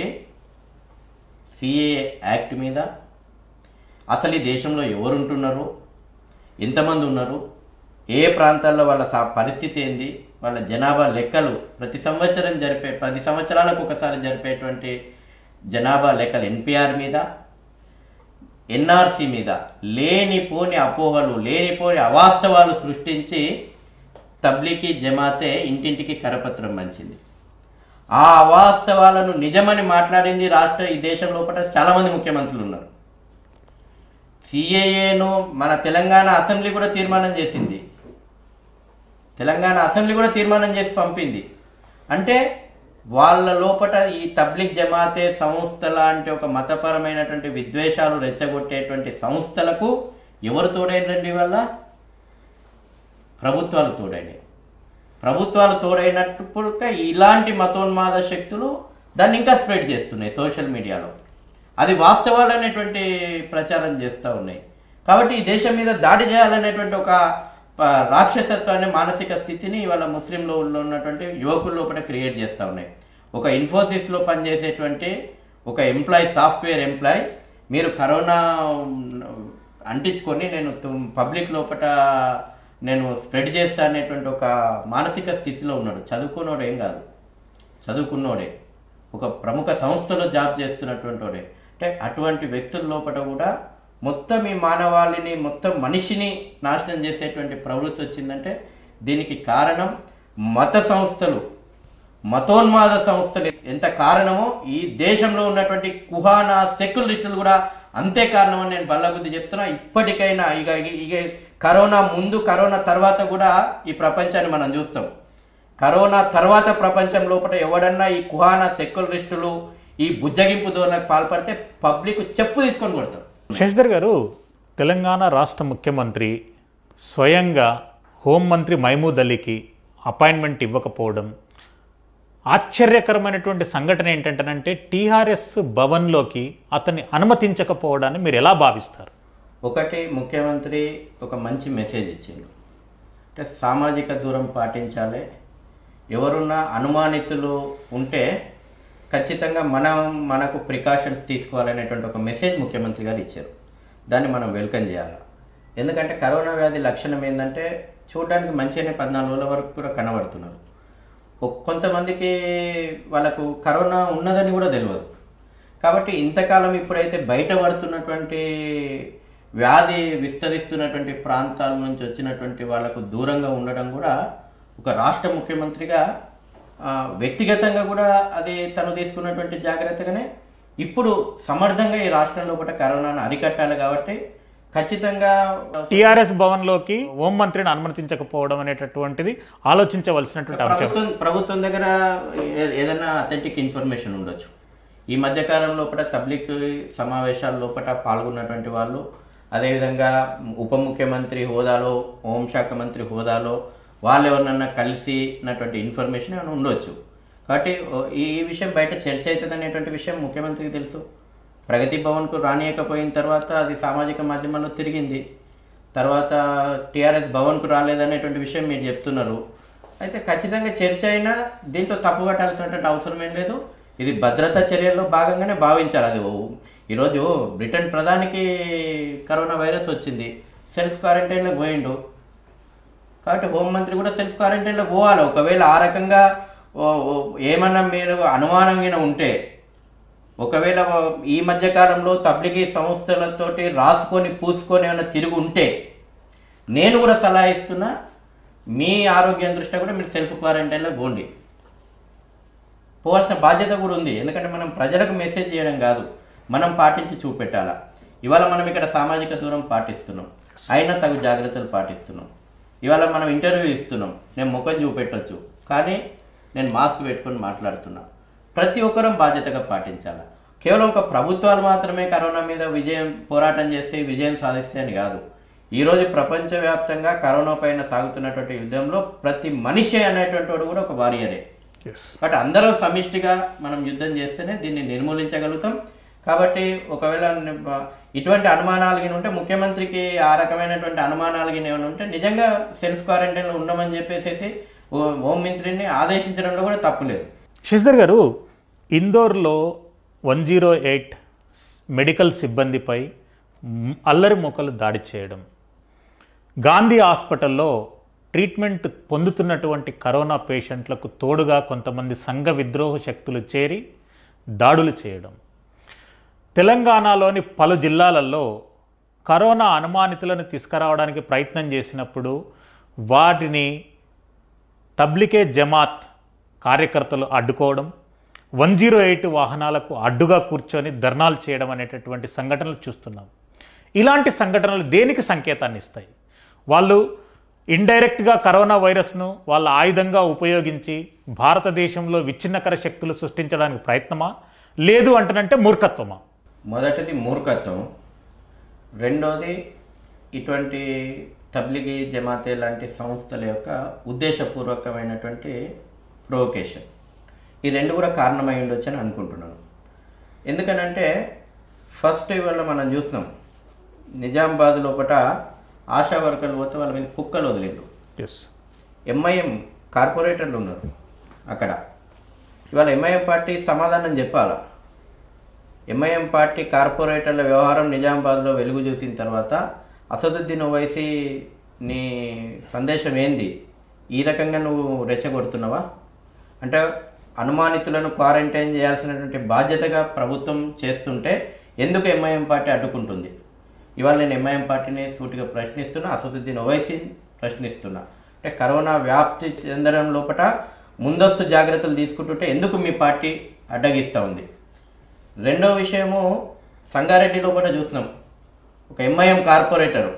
B: సిఏ యాక్ట్ మీద అసలు ఈ దేశంలో ఎవరుంటున్నారు ఎంతమంది ఉన్నారు ఏ ప్రాంతాల్లో వాళ్ళ సా- పరిస్థితి ఏంది వాళ్ళ జనాభా లెక్కలు ప్రతి సంవత్సరం జరిపే పది సంవత్సరాలకు ఒకసారి జరిపేటువంటి జనాభా లెక్కలు ఎన్పిఆర్ మీద ఎన్ఆర్సి మీద లేనిపోని అపోహలు లేనిపోని అవాస్తవాలు సృష్టించి తబ్లికి జమాతే ఇంటింటికి కరపత్రం పంచింది ఆ అవాస్తవాలను నిజమని మాట్లాడింది రాష్ట్ర ఈ దేశం లోపల చాలా మంది ముఖ్యమంత్రులు ఉన్నారు సిఏఏను మన తెలంగాణ అసెంబ్లీ కూడా తీర్మానం చేసింది తెలంగాణ అసెంబ్లీ కూడా తీర్మానం చేసి పంపింది అంటే వాళ్ళ లోపట ఈ తబ్లిక్ జమాతే సంస్థ లాంటి ఒక మతపరమైనటువంటి విద్వేషాలు రెచ్చగొట్టేటువంటి సంస్థలకు ఎవరు తోడైనండి వల్ల ప్రభుత్వాలు తోడైనాయి ప్రభుత్వాలు తోడైనప్పుడు ఇలాంటి మతోన్మాద శక్తులు దాన్ని ఇంకా స్ప్రెడ్ చేస్తున్నాయి సోషల్ మీడియాలో అది వాస్తవాలు అనేటువంటి ప్రచారం చేస్తూ ఉన్నాయి కాబట్టి ఈ దేశం మీద దాడి చేయాలనేటువంటి ఒక ప- రాక్షసత్వాన్ని మానసిక స్థితిని ఇవాళ ముస్లింలో ఉన్నటువంటి యువకుల లోపల క్రియేట్ చేస్తూ ఉన్నాయి ఒక ఇన్ఫోసిస్లో పనిచేసేటువంటి ఒక ఎంప్లాయ్ సాఫ్ట్వేర్ ఎంప్లాయ్ మీరు కరోనా అంటించుకొని నేను పబ్లిక్ లోపల నేను స్ప్రెడ్ చేస్తా అనేటువంటి ఒక మానసిక స్థితిలో ఉన్నాడు చదువుకున్నోడు ఏం కాదు చదువుకున్నోడే ఒక ప్రముఖ సంస్థలో జాబ్ చేస్తున్నటువంటి వాడే అంటే అటువంటి వ్యక్తుల లోపల కూడా మొత్తం ఈ మానవాళిని మొత్తం మనిషిని నాశనం చేసేటువంటి ప్రవృత్తి వచ్చిందంటే దీనికి కారణం మత సంస్థలు మతోన్మాద సంస్థలు ఎంత కారణమో ఈ దేశంలో ఉన్నటువంటి కుహానా సెక్యులరిస్టులు కూడా అంతే కారణమని నేను బల్లగుద్ది చెప్తున్నా ఇప్పటికైనా ఇక ఇక కరోనా ముందు కరోనా తర్వాత కూడా ఈ ప్రపంచాన్ని మనం చూస్తాం కరోనా తర్వాత ప్రపంచం లోపల ఎవడన్నా ఈ కుహానా సెక్యులరిస్టులు ఈ బుజ్జగింపు ధోరణకు పాల్పడితే పబ్లిక్ చెప్పు తీసుకొని కొడతారు
A: శశిధర్ గారు తెలంగాణ రాష్ట్ర ముఖ్యమంత్రి స్వయంగా హోంమంత్రి మహమూద్ అలీకి అపాయింట్మెంట్ ఇవ్వకపోవడం ఆశ్చర్యకరమైనటువంటి సంఘటన ఏంటంటేనంటే టీఆర్ఎస్ భవన్లోకి అతన్ని అనుమతించకపోవడాన్ని మీరు ఎలా భావిస్తారు
B: ఒకటి ముఖ్యమంత్రి ఒక మంచి మెసేజ్ ఇచ్చిండు అంటే సామాజిక దూరం పాటించాలి ఎవరున్నా అనుమానితులు ఉంటే ఖచ్చితంగా మనం మనకు ప్రికాషన్స్ తీసుకోవాలనేటువంటి ఒక మెసేజ్ ముఖ్యమంత్రి గారు ఇచ్చారు దాన్ని మనం వెల్కమ్ చేయాలి ఎందుకంటే కరోనా వ్యాధి లక్షణం ఏంటంటే చూడడానికి మంచిగానే పద్నాలుగు రోజుల వరకు కూడా కనబడుతున్నారు ఒక్- కొంతమందికి వాళ్ళకు కరోనా ఉన్నదని కూడా తెలియదు కాబట్టి ఇంతకాలం ఇప్పుడైతే బయటపడుతున్నటువంటి వ్యాధి విస్తరిస్తున్నటువంటి ప్రాంతాల నుంచి వచ్చినటువంటి వాళ్ళకు దూరంగా ఉండడం కూడా ఒక రాష్ట్ర ముఖ్యమంత్రిగా ఆ, వ్యక్తిగతంగా కూడా అది తను తీసుకున్నటువంటి జాగ్రత్తగానే ఇప్పుడు సమర్థంగా ఈ రాష్ట్రంలో కూడా కరోనాను అరికట్టాలి కాబట్టి ఖచ్చితంగా
A: టీఆర్ఎస్ భవన్లోకి హోంమంత్రిని అనుమతించకపోవడం అనేటటువంటిది ఆలోచించవలసినటువంటి అంశం
B: ప్రభుత్వం ప్రభుత్వం దగ్గర ఏ- ఏదైనా అథెంటిక్ ఇన్ఫర్మేషన్ ఉండొచ్చు ఈ మధ్య కాలం లోపల తబ్లిక్ సమావేశాల లోపల పాల్గొన్నటువంటి వాళ్ళు అదేవిధంగా ఉప ముఖ్యమంత్రి హోదాలో హోంశాఖ మంత్రి హోదాలో వాళ్ళు ఎవరినన్నా కలిసినటువంటి ఇన్ఫర్మేషన్ ఏమైనా ఉండొచ్చు కాబట్టి ఓ- ఈ ఈ విషయం బయట చర్చ అవుతుంది అనేటువంటి విషయం ముఖ్యమంత్రికి తెలుసు ప్రగతి భవన్కు రానియకపోయిన తర్వాత అది సామాజిక మాధ్యమాల్లో తిరిగింది తర్వాత టీఆర్ఎస్ భవన్కు రాలేదనేటువంటి విషయం మీరు చెప్తున్నారు అయితే ఖచ్చితంగా చర్చ అయినా దీంట్లో తప్పు పట్టాల్సినటువంటి అవసరం ఏం లేదు ఇది భద్రతా చర్యల్లో భాగంగానే భావించాలి అది ఓ- ఈరోజు బ్రిటన్ ప్రధానికి కరోనా వైరస్ వచ్చింది సెల్ఫ్ క్వారంటైన్లో పోయిండు కాబట్టి హోంమంత్రి కూడా సెల్ఫ్ క్వారంటైన్లో పోవాలి ఒకవేళ ఆ రకంగా ఓ- ఓ ఏమన్నా మీరు అనుమానంగా ఉంటే ఒకవేళ ఈ మధ్య కాలంలో తబ్లిగీ సంస్థలతోటి రాసుకొని పూసుకొని ఏమైనా తిరిగి ఉంటే నేను కూడా సలహా ఇస్తున్నా మీ ఆరోగ్యం దృష్ట్యా కూడా మీరు సెల్ఫ్ క్వారంటైన్లో పోండి పోవాల్సిన బాధ్యత కూడా ఉంది ఎందుకంటే మనం ప్రజలకు మెసేజ్ చేయడం కాదు మనం పాటించి చూపెట్టాలా ఇవాళ మనం ఇక్కడ సామాజిక దూరం పాటిస్తున్నాం అయినా తగు జాగ్రత్తలు పాటిస్తున్నాం ఇవాళ మనం ఇంటర్వ్యూ ఇస్తున్నాం నేను ముఖం చూపెట్టొచ్చు కానీ నేను మాస్క్ పెట్టుకొని మాట్లాడుతున్నా ప్రతి ఒక్కరం బాధ్యతగా పాటించాలి కేవలం ఒక ప్రభుత్వాలు మాత్రమే కరోనా మీద విజయం పోరాటం చేస్తే విజయం సాధిస్తే అని కాదు ఈరోజు ప్రపంచవ్యాప్తంగా కరోనా పైన సాగుతున్నటువంటి యుద్ధంలో ప్రతి మనిషి అనేటువంటి వాడు కూడా ఒక వారియరే
A: ఎస్
B: బట్ అందరం సమిష్టిగా మనం యుద్ధం చేస్తేనే దీన్ని నిర్మూలించగలుగుతాం కాబట్టి ఒకవేళ ని- బ- ఇటువంటి అనుమానాలు గిన ఉంటే ముఖ్యమంత్రికి ఆ రకమైనటువంటి అనుమానాలు గిన ఏమైనా ఉంటే నిజంగా సెల్ఫ్ క్వారంటైన్లో ఉండమని చెప్పేసి ఓ- హోం మంత్రిని ఆదేశించడంలో కూడా తప్పులేదు
A: శశిధర్ గారు ఇందోర్లో వన్ జీరో ఎయిట్ మెడికల్ సిబ్బందిపై మ్, అల్లరి మొక్కలు దాడి చేయడం గాంధీ హాస్పిటల్లో ట్రీట్మెంట్ పొందుతున్నటువంటి కరోనా పేషెంట్లకు తోడుగా కొంతమంది సంఘ విద్రోహ శక్తులు చేరి దాడులు చేయడం తెలంగాణలోని పలు జిల్లాలలో కరోనా అనుమానితులను తీసుకురావడానికి ప్రయత్నం చేసినప్పుడు వాటిని తబ్లికే జమాత్ కార్యకర్తలు అడ్డుకోవడం వన్ జీరో ఎయిట్ వాహనాలకు అడ్డుగా కూర్చొని ధర్నాలు చేయడం అనేటటువంటి సంఘటనలు చూస్తున్నాం ఇలాంటి సంఘటనలు దేనికి సంకేతాన్ని ఇస్తాయి వాళ్ళు ఇండైరెక్ట్గా కరోనా వైరస్ను వాళ్ళ ఆయుధంగా ఉపయోగించి భారతదేశంలో విచ్ఛిన్నకర శక్తులు సృష్టించడానికి ప్రయత్నమా లేదు అంటనంటే మూర్ఖత్వమా
B: మొదటిది మూర్ఖత్వం రెండోది ఇటువంటి తబ్లిగీ జమాతే లాంటి సంస్థల యొక్క ఉద్దేశపూర్వకమైనటువంటి ప్రొవకేషన్ ఈ రెండు కూడా కారణమై ఉండొచ్చు అని అనుకుంటున్నాను ఎందుకనంటే ఫస్ట్ ఇవాళ మనం చూస్తున్నాం నిజామాబాద్ లోపల ఆశా వర్కర్లు పోతే వాళ్ళ మీద కుక్కలు వదిలేరు
A: ఎస్
B: ఎంఐఎం కార్పొరేటర్లు ఉన్నారు అక్కడ ఇవాళ ఎంఐఎం పార్టీ సమాధానం చెప్పాలా ఎంఐఎం పార్టీ కార్పొరేటర్ల వ్యవహారం నిజామాబాద్లో వెలుగు చూసిన తర్వాత అసదుద్దీన్ ఓవైసీ నీ సందేశం ఏంది ఈ రకంగా నువ్వు రెచ్చగొడుతున్నావా అంటే అనుమానితులను క్వారంటైన్ చేయాల్సినటువంటి బాధ్యతగా ప్రభుత్వం చేస్తుంటే ఎందుకు ఎంఐఎం పార్టీ అడ్డుకుంటుంది ఇవాళ నేను ఎంఐఎం పార్టీని సూటిగా ప్రశ్నిస్తున్నా అసదుద్దీన్ ఓవైసీని ప్రశ్నిస్తున్నా అంటే కరోనా వ్యాప్తి చెందడం లోపల ముందస్తు జాగ్రత్తలు తీసుకుంటుంటే ఎందుకు మీ పార్టీ అడ్డగిస్తూ ఉంది రెండో విషయము సంగారెడ్డి లోపల చూసినాం ఒక ఎంఐఎం కార్పొరేటర్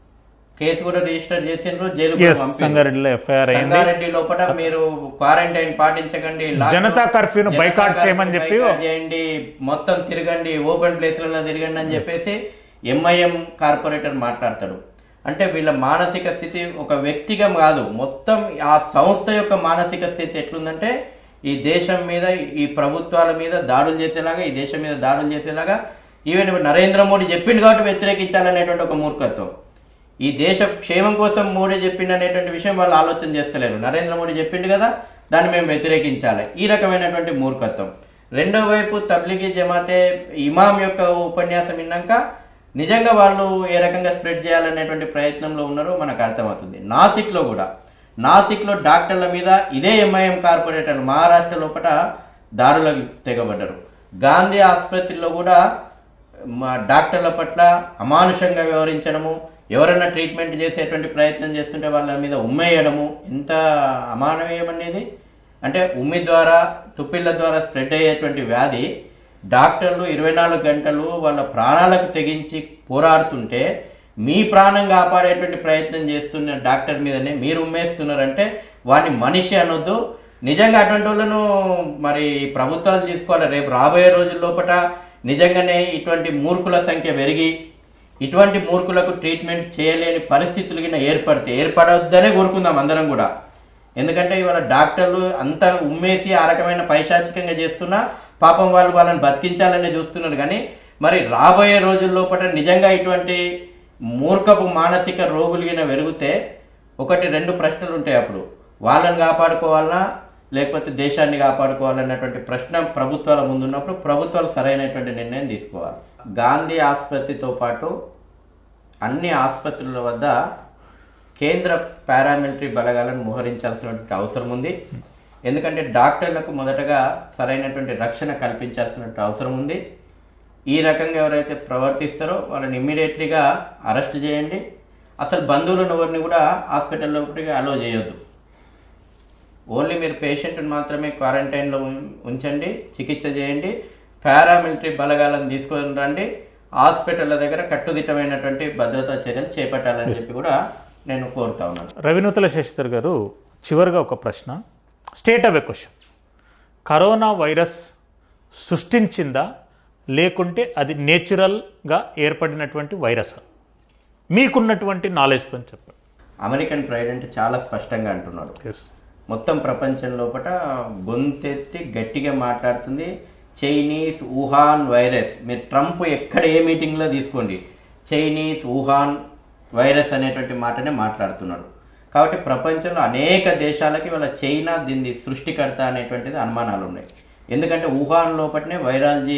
B: కేసు కూడా రిజిస్టర్ చేసిండ్రు జైలు
A: ఎస్ సంగారెడ్డిలో ఎఫ్ఐఆర్ అయింది
B: సంగారెడ్డి లోపల మీరు క్వారంటైన్ పాటించకండి లాక్డౌన్-
A: జనతా కర్ఫ్యూను
B: జనతా
A: బైకాట్
B: కర్ఫ్యూను
A: చేయమని చెప్పి
B: బైకాట్ చేయండి మొత్తం తిరగండి ఓపెన్ ప్లేస్లలో తిరగండి అని చెప్పేసి ఎంఐఎం కార్పొరేటర్ మాట్లాడతాడు అంటే వీళ్ళ మానసిక స్థితి ఒక వ్యక్తిగా కాదు మొత్తం ఆ సంస్థ యొక్క మానసిక స్థితి ఎట్లుందంటే ఈ దేశం మీద ఈ ప్రభుత్వాల మీద దాడులు చేసేలాగా ఈ దేశం మీద దాడులు చేసేలాగా ఈవెన్ ఇప్పుడు నరేంద్ర మోడీ చెప్పిండు కాబట్టి వ్యతిరేకించాలనేటువంటి ఒక మూర్ఖత్వం ఈ దేశ క్షేమం కోసం మోడీ చెప్పిండు అనేటువంటి విషయం వాళ్ళు ఆలోచన చేస్తలేరు నరేంద్ర మోడీ చెప్పిండు కదా దాన్ని మేము వ్యతిరేకించాలి ఈ రకమైనటువంటి మూర్ఖత్వం రెండో వైపు తబ్లిగీ జమాతే ఇమాం యొక్క ఉపన్యాసం విన్నాక నిజంగా వాళ్ళు ఏ రకంగా స్ప్రెడ్ చేయాలనేటువంటి ప్రయత్నంలో ఉన్నారో మనకు అర్థమవుతుంది నాసిక్లో కూడా నాసిక్లో డాక్టర్ల మీద ఇదే ఎంఐఎం కార్పొరేటర్లు మహారాష్ట్ర లోపల దారులకు తెగబడ్డారు గాంధీ ఆసుపత్రిలో కూడా మా డాక్టర్ల పట్ల అమానుషంగా వ్యవహరించడము ఎవరైనా ట్రీట్మెంట్ చేసేటువంటి ప్రయత్నం చేస్తుంటే వాళ్ళ మీద ఉమ్మేయడము ఎంత అమానవీయం అనేది అంటే ఉమ్మి ద్వారా తుప్పిళ్ళ ద్వారా స్ప్రెడ్ అయ్యేటువంటి వ్యాధి డాక్టర్లు ఇరవై నాలుగు గంటలు వాళ్ళ ప్రాణాలకు తెగించి పోరాడుతుంటే మీ ప్రాణం కాపాడేటువంటి ప్రయత్నం చేస్తున్న డాక్టర్ మీదనే మీరు ఉమ్మేస్తున్నారంటే వాడిని మనిషి అనొద్దు నిజంగా అటువంటి వాళ్ళను మరి ప్రభుత్వాలు తీసుకోవాలి రేపు రాబోయే రోజుల లోపల నిజంగానే ఇటువంటి మూర్ఖుల సంఖ్య పెరిగి ఇటువంటి మూర్ఖులకు ట్రీట్మెంట్ చేయలేని పరిస్థితులు గిన ఏర్పడితే ఏర్పడొద్దనే కోరుకుందాం అందరం కూడా ఎందుకంటే ఇవాళ డాక్టర్లు అంత ఉమ్మేసి ఆ రకమైన పైశాచికంగా చేస్తున్నా పాపం వాళ్ళు వాళ్ళని బతికించాలనే చూస్తున్నారు కానీ మరి రాబోయే రోజుల్లోపట నిజంగా ఇటువంటి మూర్ఖపు మానసిక రోగులు గిన వెరిగితే ఒకటి రెండు ప్రశ్నలు ఉంటాయి అప్పుడు వాళ్ళని కాపాడుకోవాలన్నా లేకపోతే దేశాన్ని కాపాడుకోవాలన్నటువంటి ప్రశ్న ప్రభుత్వాల ముందున్నప్పుడు ప్రభుత్వాలు సరైనటువంటి నిర్ణయం తీసుకోవాలి గాంధీ ఆసుపత్రితో పాటు అన్ని ఆసుపత్రుల వద్ద కేంద్ర పారామిలిటరీ బలగాలను మోహరించాల్సినటువంటి అవసరం ఉంది ఎందుకంటే డాక్టర్లకు మొదటగా సరైనటువంటి రక్షణ కల్పించాల్సినటువంటి అవసరం ఉంది ఈ రకంగా ఎవరైతే ప్రవర్తిస్తారో వాళ్ళని ఇమ్మీడియట్లీగా అరెస్ట్ చేయండి అసలు బంధువులను ఎవరిని కూడా హాస్పిటల్లోకి అలో చేయొద్దు ఓన్లీ మీరు పేషెంట్ని మాత్రమే క్వారంటైన్లో ఉం- ఉంచండి చికిత్స చేయండి పారామిలిటరీ బలగాలను తీసుకొని రండి హాస్పిటల్ల దగ్గర కట్టుదిట్టమైనటువంటి భద్రతా చర్యలు చేపట్టాలని చెప్పి కూడా నేను కోరుతా ఉన్నాను
A: రవినూతల శశిధర్ గారు చివరిగా ఒక ప్రశ్న state of a question corona virus సృష్టించిందా లేకుంటే అది నేచురల్గా ఏర్పడినటువంటి వైరస్ మీకున్నటువంటి నాలెడ్జ్తో చెప్పండి
B: అమెరికన్ ప్రెసిడెంట్ చాలా స్పష్టంగా అంటున్నాడు
A: ఎస్
B: మొత్తం ప్రపంచం లోపల గొంతెత్తి గట్టిగా మాట్లాడుతుంది చైనీస్ వుహాన్ వైరస్ మీరు ట్రంప్ ఎక్కడ ఏ మీటింగ్లో తీసుకోండి చైనీస్ వుహాన్ వైరస్ అనేటువంటి మాటనే మాట్లాడుతున్నాడు కాబట్టి ప్రపంచంలో అనేక దేశాలకి వాళ్ళ చైనా దీన్ని సృష్టికర్త అనేటువంటిది అనుమానాలు ఉన్నాయి ఎందుకంటే వుహాన్ లోపలనే వైరాలజీ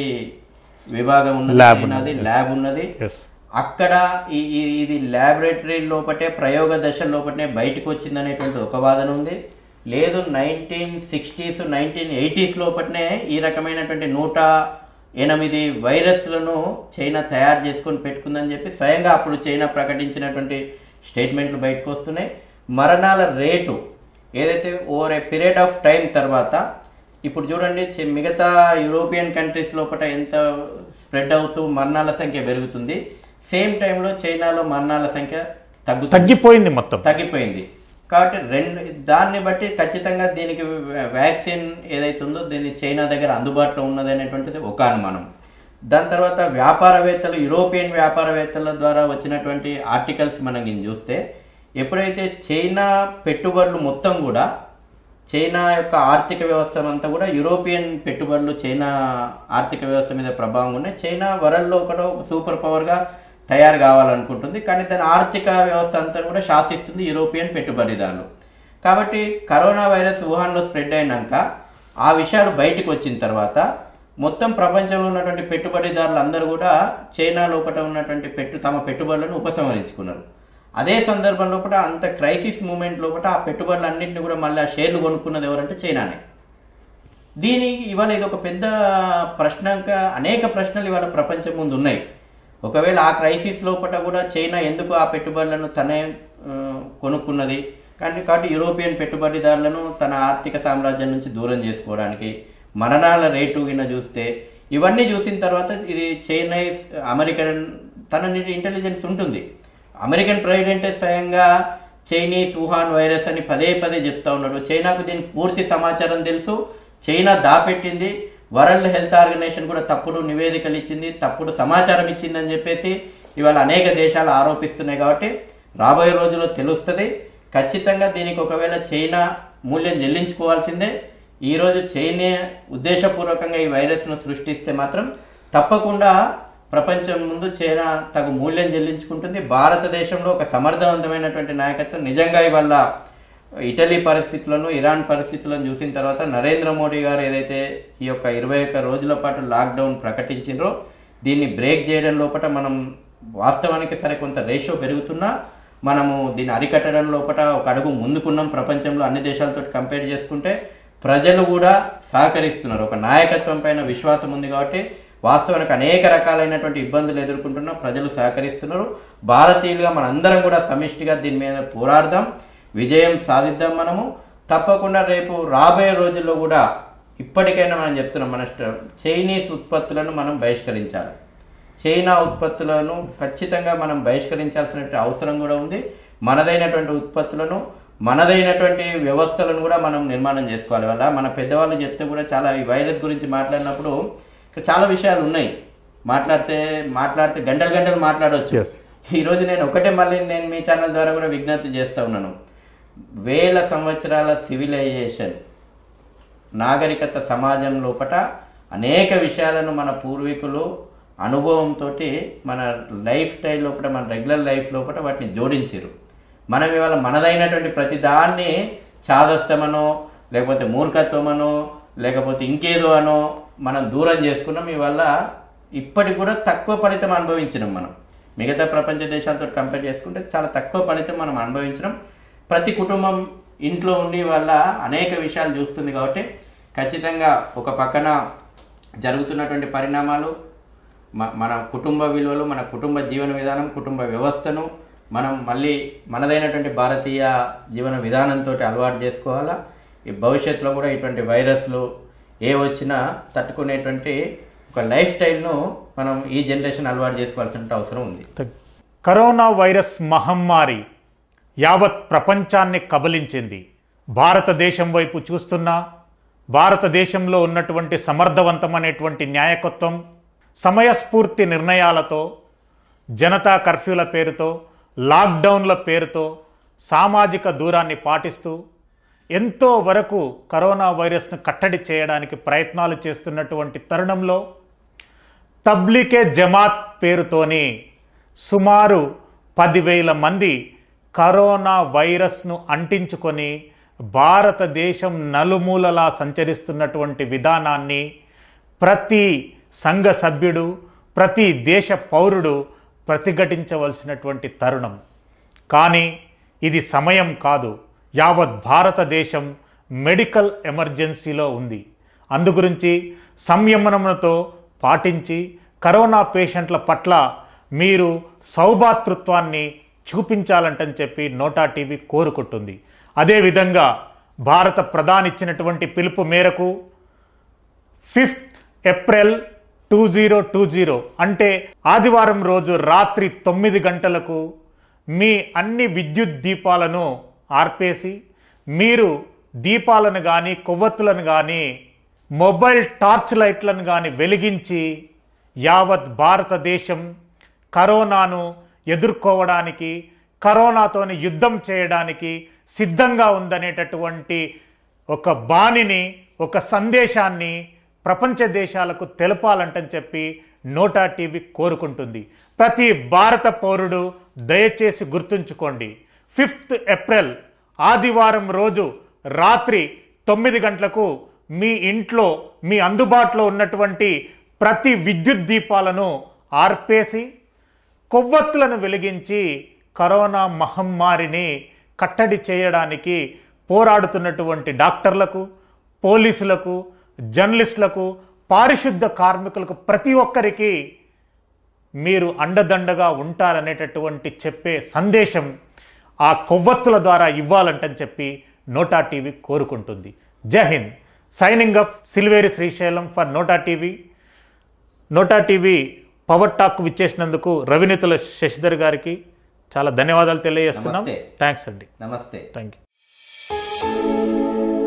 B: విభాగం ఉన్నది
A: Lab
B: చైనాది ల్యాబ్ ఉన్నది
A: ఎస్
B: అక్కడ ఈ ఈ- ఇది ల్యాబొరేటరీ లోపటే ప్రయోగ దశ లోపటే బయటకు వచ్చింది అనేటువంటి ఒక వాదన ఉంది లేదు నైన్టీన్ సిక్స్టీస్ నైన్టీన్ ఎయిటీస్ లోపటనే ఈ రకమైనటువంటి నూట ఎనిమిది వైరస్లను చైనా తయారు చేసుకొని పెట్టుకుందని చెప్పి స్వయంగా అప్పుడు చైనా ప్రకటించినటువంటి స్టేట్మెంట్లు బయటకు వస్తున్నాయి మరణాల రేటు ఏదైతే over a period of time తర్వాత ఇప్పుడు చూడండి చి- మిగతా యూరోపియన్ కంట్రీస్ లోపల ఎంత స్ప్రెడ్ అవుతూ మరణాల సంఖ్య పెరుగుతుంది సేమ్ టైంలో చైనాలో మరణాల సంఖ్య తగ్గుతుంది
A: తగ్గిపోయింది మొత్తం
B: తగ్గిపోయింది కాబట్టి రెండు దాన్ని బట్టి ఖచ్చితంగా దీనికి వ్యాక్సిన్ ఏదైతే ఉందో దీన్ని చైనా దగ్గర అందుబాటులో ఉన్నది అనేటువంటిది ఒక అనుమానం దాని తర్వాత వ్యాపారవేత్తలు యూరోపియన్ వ్యాపారవేత్తల ద్వారా వచ్చినటువంటి ఆర్టికల్స్ మనం గిన చూస్తే ఎప్పుడైతే చైనా పెట్టుబడులు మొత్తం కూడా చైనా యొక్క ఆర్థిక వ్యవస్థ అంతా కూడా యూరోపియన్ పెట్టుబడులు చైనా ఆర్థిక వ్యవస్థ మీద ప్రభావం ఉన్నాయి చైనా వరల్డ్లో కూడా ఒక సూపర్ పవర్గా తయారు కావాలనుకుంటుంది కానీ దాని ఆర్థిక వ్యవస్థ అంతా కూడా శాసిస్తుంది యూరోపియన్ పెట్టుబడిదారులు కాబట్టి కరోనా వైరస్ వుహాన్లో స్ప్రెడ్ అయినాక ఆ విషయాలు బయటకు వచ్చిన తర్వాత మొత్తం ప్రపంచంలో ఉన్నటువంటి పెట్టుబడిదారులు అందరూ కూడా చైనా లోపల ఉన్నటువంటి పెట్టు తమ పెట్టుబడులను ఉపసంహరించుకున్నారు అదే సందర్భంలో కూడా అంత క్రైసిస్ మూమెంట్ లోపల ఆ పెట్టుబడులన్నింటినీ కూడా మళ్ళీ ఆ షేర్లు కొనుక్కున్నది ఎవరంటే చైనానే దీనికి ఇవాళ ఇది ఒక పెద్ద ప్రశ్నగా అనేక ప్రశ్నలు ఇవాళ ప్రపంచం ముందు ఉన్నాయి ఒకవేళ ఆ క్రైసిస్ లోపల కూడా చైనా ఎందుకు ఆ పెట్టుబడులను తనే ఆ, కొనుక్కున్నది కానీ కాబట్టి యూరోపియన్ పెట్టుబడిదారులను తన ఆర్థిక సామ్రాజ్యం నుంచి దూరం చేసుకోవడానికి మరణాల రేటు గిన చూస్తే ఇవన్నీ చూసిన తర్వాత ఇది చైనైస్ అమెరికన్ తన ఇంటెలిజెన్స్ ఉంటుంది అమెరికన్ ప్రెసిడెంటే స్వయంగా చైనీస్ వుహాన్ వైరస్ అని పదే పదే చెప్తా ఉన్నాడు చైనాకు దీనికి పూర్తి సమాచారం తెలుసు చైనా దాపెట్టింది వరల్డ్ హెల్త్ ఆర్గనైజేషన్ కూడా తప్పుడు నివేదికలు ఇచ్చింది తప్పుడు సమాచారం ఇచ్చిందని చెప్పేసి ఇవాళ అనేక దేశాలు ఆరోపిస్తున్నాయి కాబట్టి రాబోయే రోజుల్లో తెలుస్తుంది ఖచ్చితంగా దీనికి ఒకవేళ చైనా మూల్యం చెల్లించుకోవాల్సిందే ఈరోజు చైనా ఉద్దేశపూర్వకంగా ఈ వైరస్ను సృష్టిస్తే మాత్రం తప్పకుండా ప్రపంచం ముందు చైనా తగు మూల్యం చెల్లించుకుంటుంది భారతదేశంలో ఒక సమర్థవంతమైనటువంటి నాయకత్వం నిజంగా ఇవాళ ఇటలీ పరిస్థితులను ఇరాన్ పరిస్థితులను చూసిన తర్వాత నరేంద్ర మోడీ గారు ఏదైతే ఈ యొక్క ఇరవై ఒక్క రోజుల పాటు లాక్డౌన్ ప్రకటించిండ్రో దీన్ని బ్రేక్ చేయడం లోపల మనం వాస్తవానికి సరే కొంత రేషియో పెరుగుతున్నా మనము దీన్ని అరికట్టడం లోపల ఒక అడుగు ముందుకున్నాం ప్రపంచంలో అన్ని దేశాలతో కంపేర్ చేసుకుంటే ప్రజలు కూడా సహకరిస్తున్నారు ఒక నాయకత్వం పైన విశ్వాసం ఉంది కాబట్టి వాస్తవానికి అనేక రకాలైనటువంటి ఇబ్బందులు ఎదుర్కొంటున్న ప్రజలు సహకరిస్తున్నారు భారతీయులుగా మనందరం కూడా సమిష్టిగా దీని మీద పోరాడదాం విజయం సాధిద్దాం మనము తప్పకుండా రేపు రాబోయే రోజుల్లో కూడా ఇప్పటికైనా మనం చెప్తున్నాం మన స్ట- చైనీస్ ఉత్పత్తులను మనం బహిష్కరించాలి చైనా ఉత్పత్తులను ఖచ్చితంగా మనం బహిష్కరించాల్సిన అవసరం కూడా ఉంది మనదైనటువంటి ఉత్పత్తులను మనదైనటువంటి వ్యవస్థలను కూడా మనం నిర్మాణం చేసుకోవాలి వల్ల మన పెద్దవాళ్ళు చెప్తే కూడా చాలా ఈ వైరస్ గురించి మాట్లాడినప్పుడు ఇక్కడ చాలా విషయాలు ఉన్నాయి మాట్లాడితే మాట్లాడితే గంటలు గంటలు మాట్లాడవచ్చు
A: Yes.
B: ఈరోజు నేను ఒకటే మళ్ళీ నేను మీ ఛానల్ ద్వారా కూడా విజ్ఞప్తి చేస్తా ఉన్నాను వేల సంవత్సరాల సివిలైజేషన్ నాగరికత సమాజం లోపట అనేక విషయాలను మన పూర్వీకులు అనుభవంతో మన లైఫ్ స్టైల్ లోపల మన రెగ్యులర్ లైఫ్ లోపల వాటిని జోడించారు మనం ఇవాళ మనదైనటువంటి ప్రతి దాన్ని చాదస్తమనో లేకపోతే మూర్ఖత్వమనో లేకపోతే ఇంకేదో అనో మనం దూరం చేసుకున్నాం ఇవల్ల ఇప్పటికి కూడా తక్కువ ఫలితం అనుభవించినాం మనం మిగతా ప్రపంచ దేశాలతో కంపేర్ చేసుకుంటే చాలా తక్కువ ఫలితం మనం అనుభవించడం ప్రతి కుటుంబం ఇంట్లో ఉండి వల్ల అనేక విషయాలు చూస్తుంది కాబట్టి ఖచ్చితంగా ఒక పక్కన జరుగుతున్నటువంటి పరిణామాలు మ- మన కుటుంబ విలువలు మన కుటుంబ జీవన విధానం కుటుంబ వ్యవస్థను మనం మళ్ళీ మనదైనటువంటి భారతీయ జీవన విధానంతో అలవాటు చేసుకోవాలా ఈ భవిష్యత్తులో కూడా ఇటువంటి వైరస్లు ఏ వచ్చినా తట్టుకునేటువంటి ఒక లైఫ్ స్టైల్ను మనం ఈ జనరేషన్ అలవాటు చేసుకోవాల్సిన అవసరం ఉంది
A: కరోనా వైరస్ మహమ్మారి యావత్ ప్రపంచాన్ని కబలించింది భారతదేశం వైపు చూస్తున్నా భారతదేశంలో ఉన్నటువంటి సమర్థవంతమైనటువంటి న్యాయకత్వం సమయస్ఫూర్తి నిర్ణయాలతో జనతా కర్ఫ్యూల పేరుతో లాక్డౌన్ల పేరుతో సామాజిక దూరాన్ని పాటిస్తూ ఎంతో వరకు కరోనా వైరస్ను కట్టడి చేయడానికి ప్రయత్నాలు చేస్తున్నటువంటి తరుణంలో తబ్లికే జమాత్ పేరుతోని సుమారు పదివేల మంది కరోనా వైరస్ను అంటించుకొని భారతదేశం నలుమూలలా సంచరిస్తున్నటువంటి విధానాన్ని ప్రతి సంఘ సభ్యుడు ప్రతి దేశ పౌరుడు ప్రతిఘటించవలసినటువంటి తరుణం కానీ ఇది సమయం కాదు యావత్ భారతదేశం మెడికల్ ఎమర్జెన్సీలో ఉంది అందుగురించి సంయమనములతో పాటించి కరోనా పేషెంట్ల పట్ల మీరు సౌభాతృత్వాన్ని చూపించాలంటని చెప్పి నోటా టీవీ కోరుకుంటుంది అదేవిధంగా భారత ప్రధాని ఇచ్చినటువంటి పిలుపు మేరకు fifth April two zero two zero అంటే ఆదివారం రోజు రాత్రి తొమ్మిది గంటలకు మీ అన్ని విద్యుత్ దీపాలను ఆర్పేసి మీరు దీపాలను కానీ కొవ్వొత్తులను కానీ మొబైల్ టార్చ్ లైట్లను కానీ వెలిగించి యావత్ భారతదేశం కరోనాను ఎదుర్కోవడానికి కరోనాతోని యుద్ధం చేయడానికి సిద్ధంగా ఉందనేటటువంటి ఒక బాణిని ఒక సందేశాన్ని ప్రపంచ దేశాలకు తెలపాలంటని చెప్పి నోటా టీవీ కోరుకుంటుంది ప్రతి భారత పౌరుడు దయచేసి గుర్తుంచుకోండి ఫిఫ్త్ ఏప్రిల్ ఆదివారం రోజు రాత్రి తొమ్మిది గంటలకు మీ ఇంట్లో మీ అందుబాటులో ఉన్నటువంటి ప్రతి విద్యుత్ దీపాలను ఆర్పేసి కొవ్వొత్తులను వెలిగించి కరోనా మహమ్మారిని కట్టడి చేయడానికి పోరాడుతున్నటువంటి డాక్టర్లకు పోలీసులకు జర్నలిస్టులకు పారిశుద్ధ కార్మికులకు ప్రతి ఒక్కరికి మీరు అండదండగా ఉంటారనేటటువంటి చెప్పే సందేశం ఆ కొవ్వొత్తుల ద్వారా ఇవ్వాలంటని చెప్పి నోటా టీవీ కోరుకుంటుంది Jai Hind signing up Silveri Srisailam for Nota TV Nota TV power talk విచ్చేసినందుకు రవినితుల శశిధర్ గారికి చాలా ధన్యవాదాలు తెలియజేస్తున్నాం
B: నమస్తే.
A: థ్యాంక్స్ అండి
B: నమస్తే
A: థ్యాంక్ యూ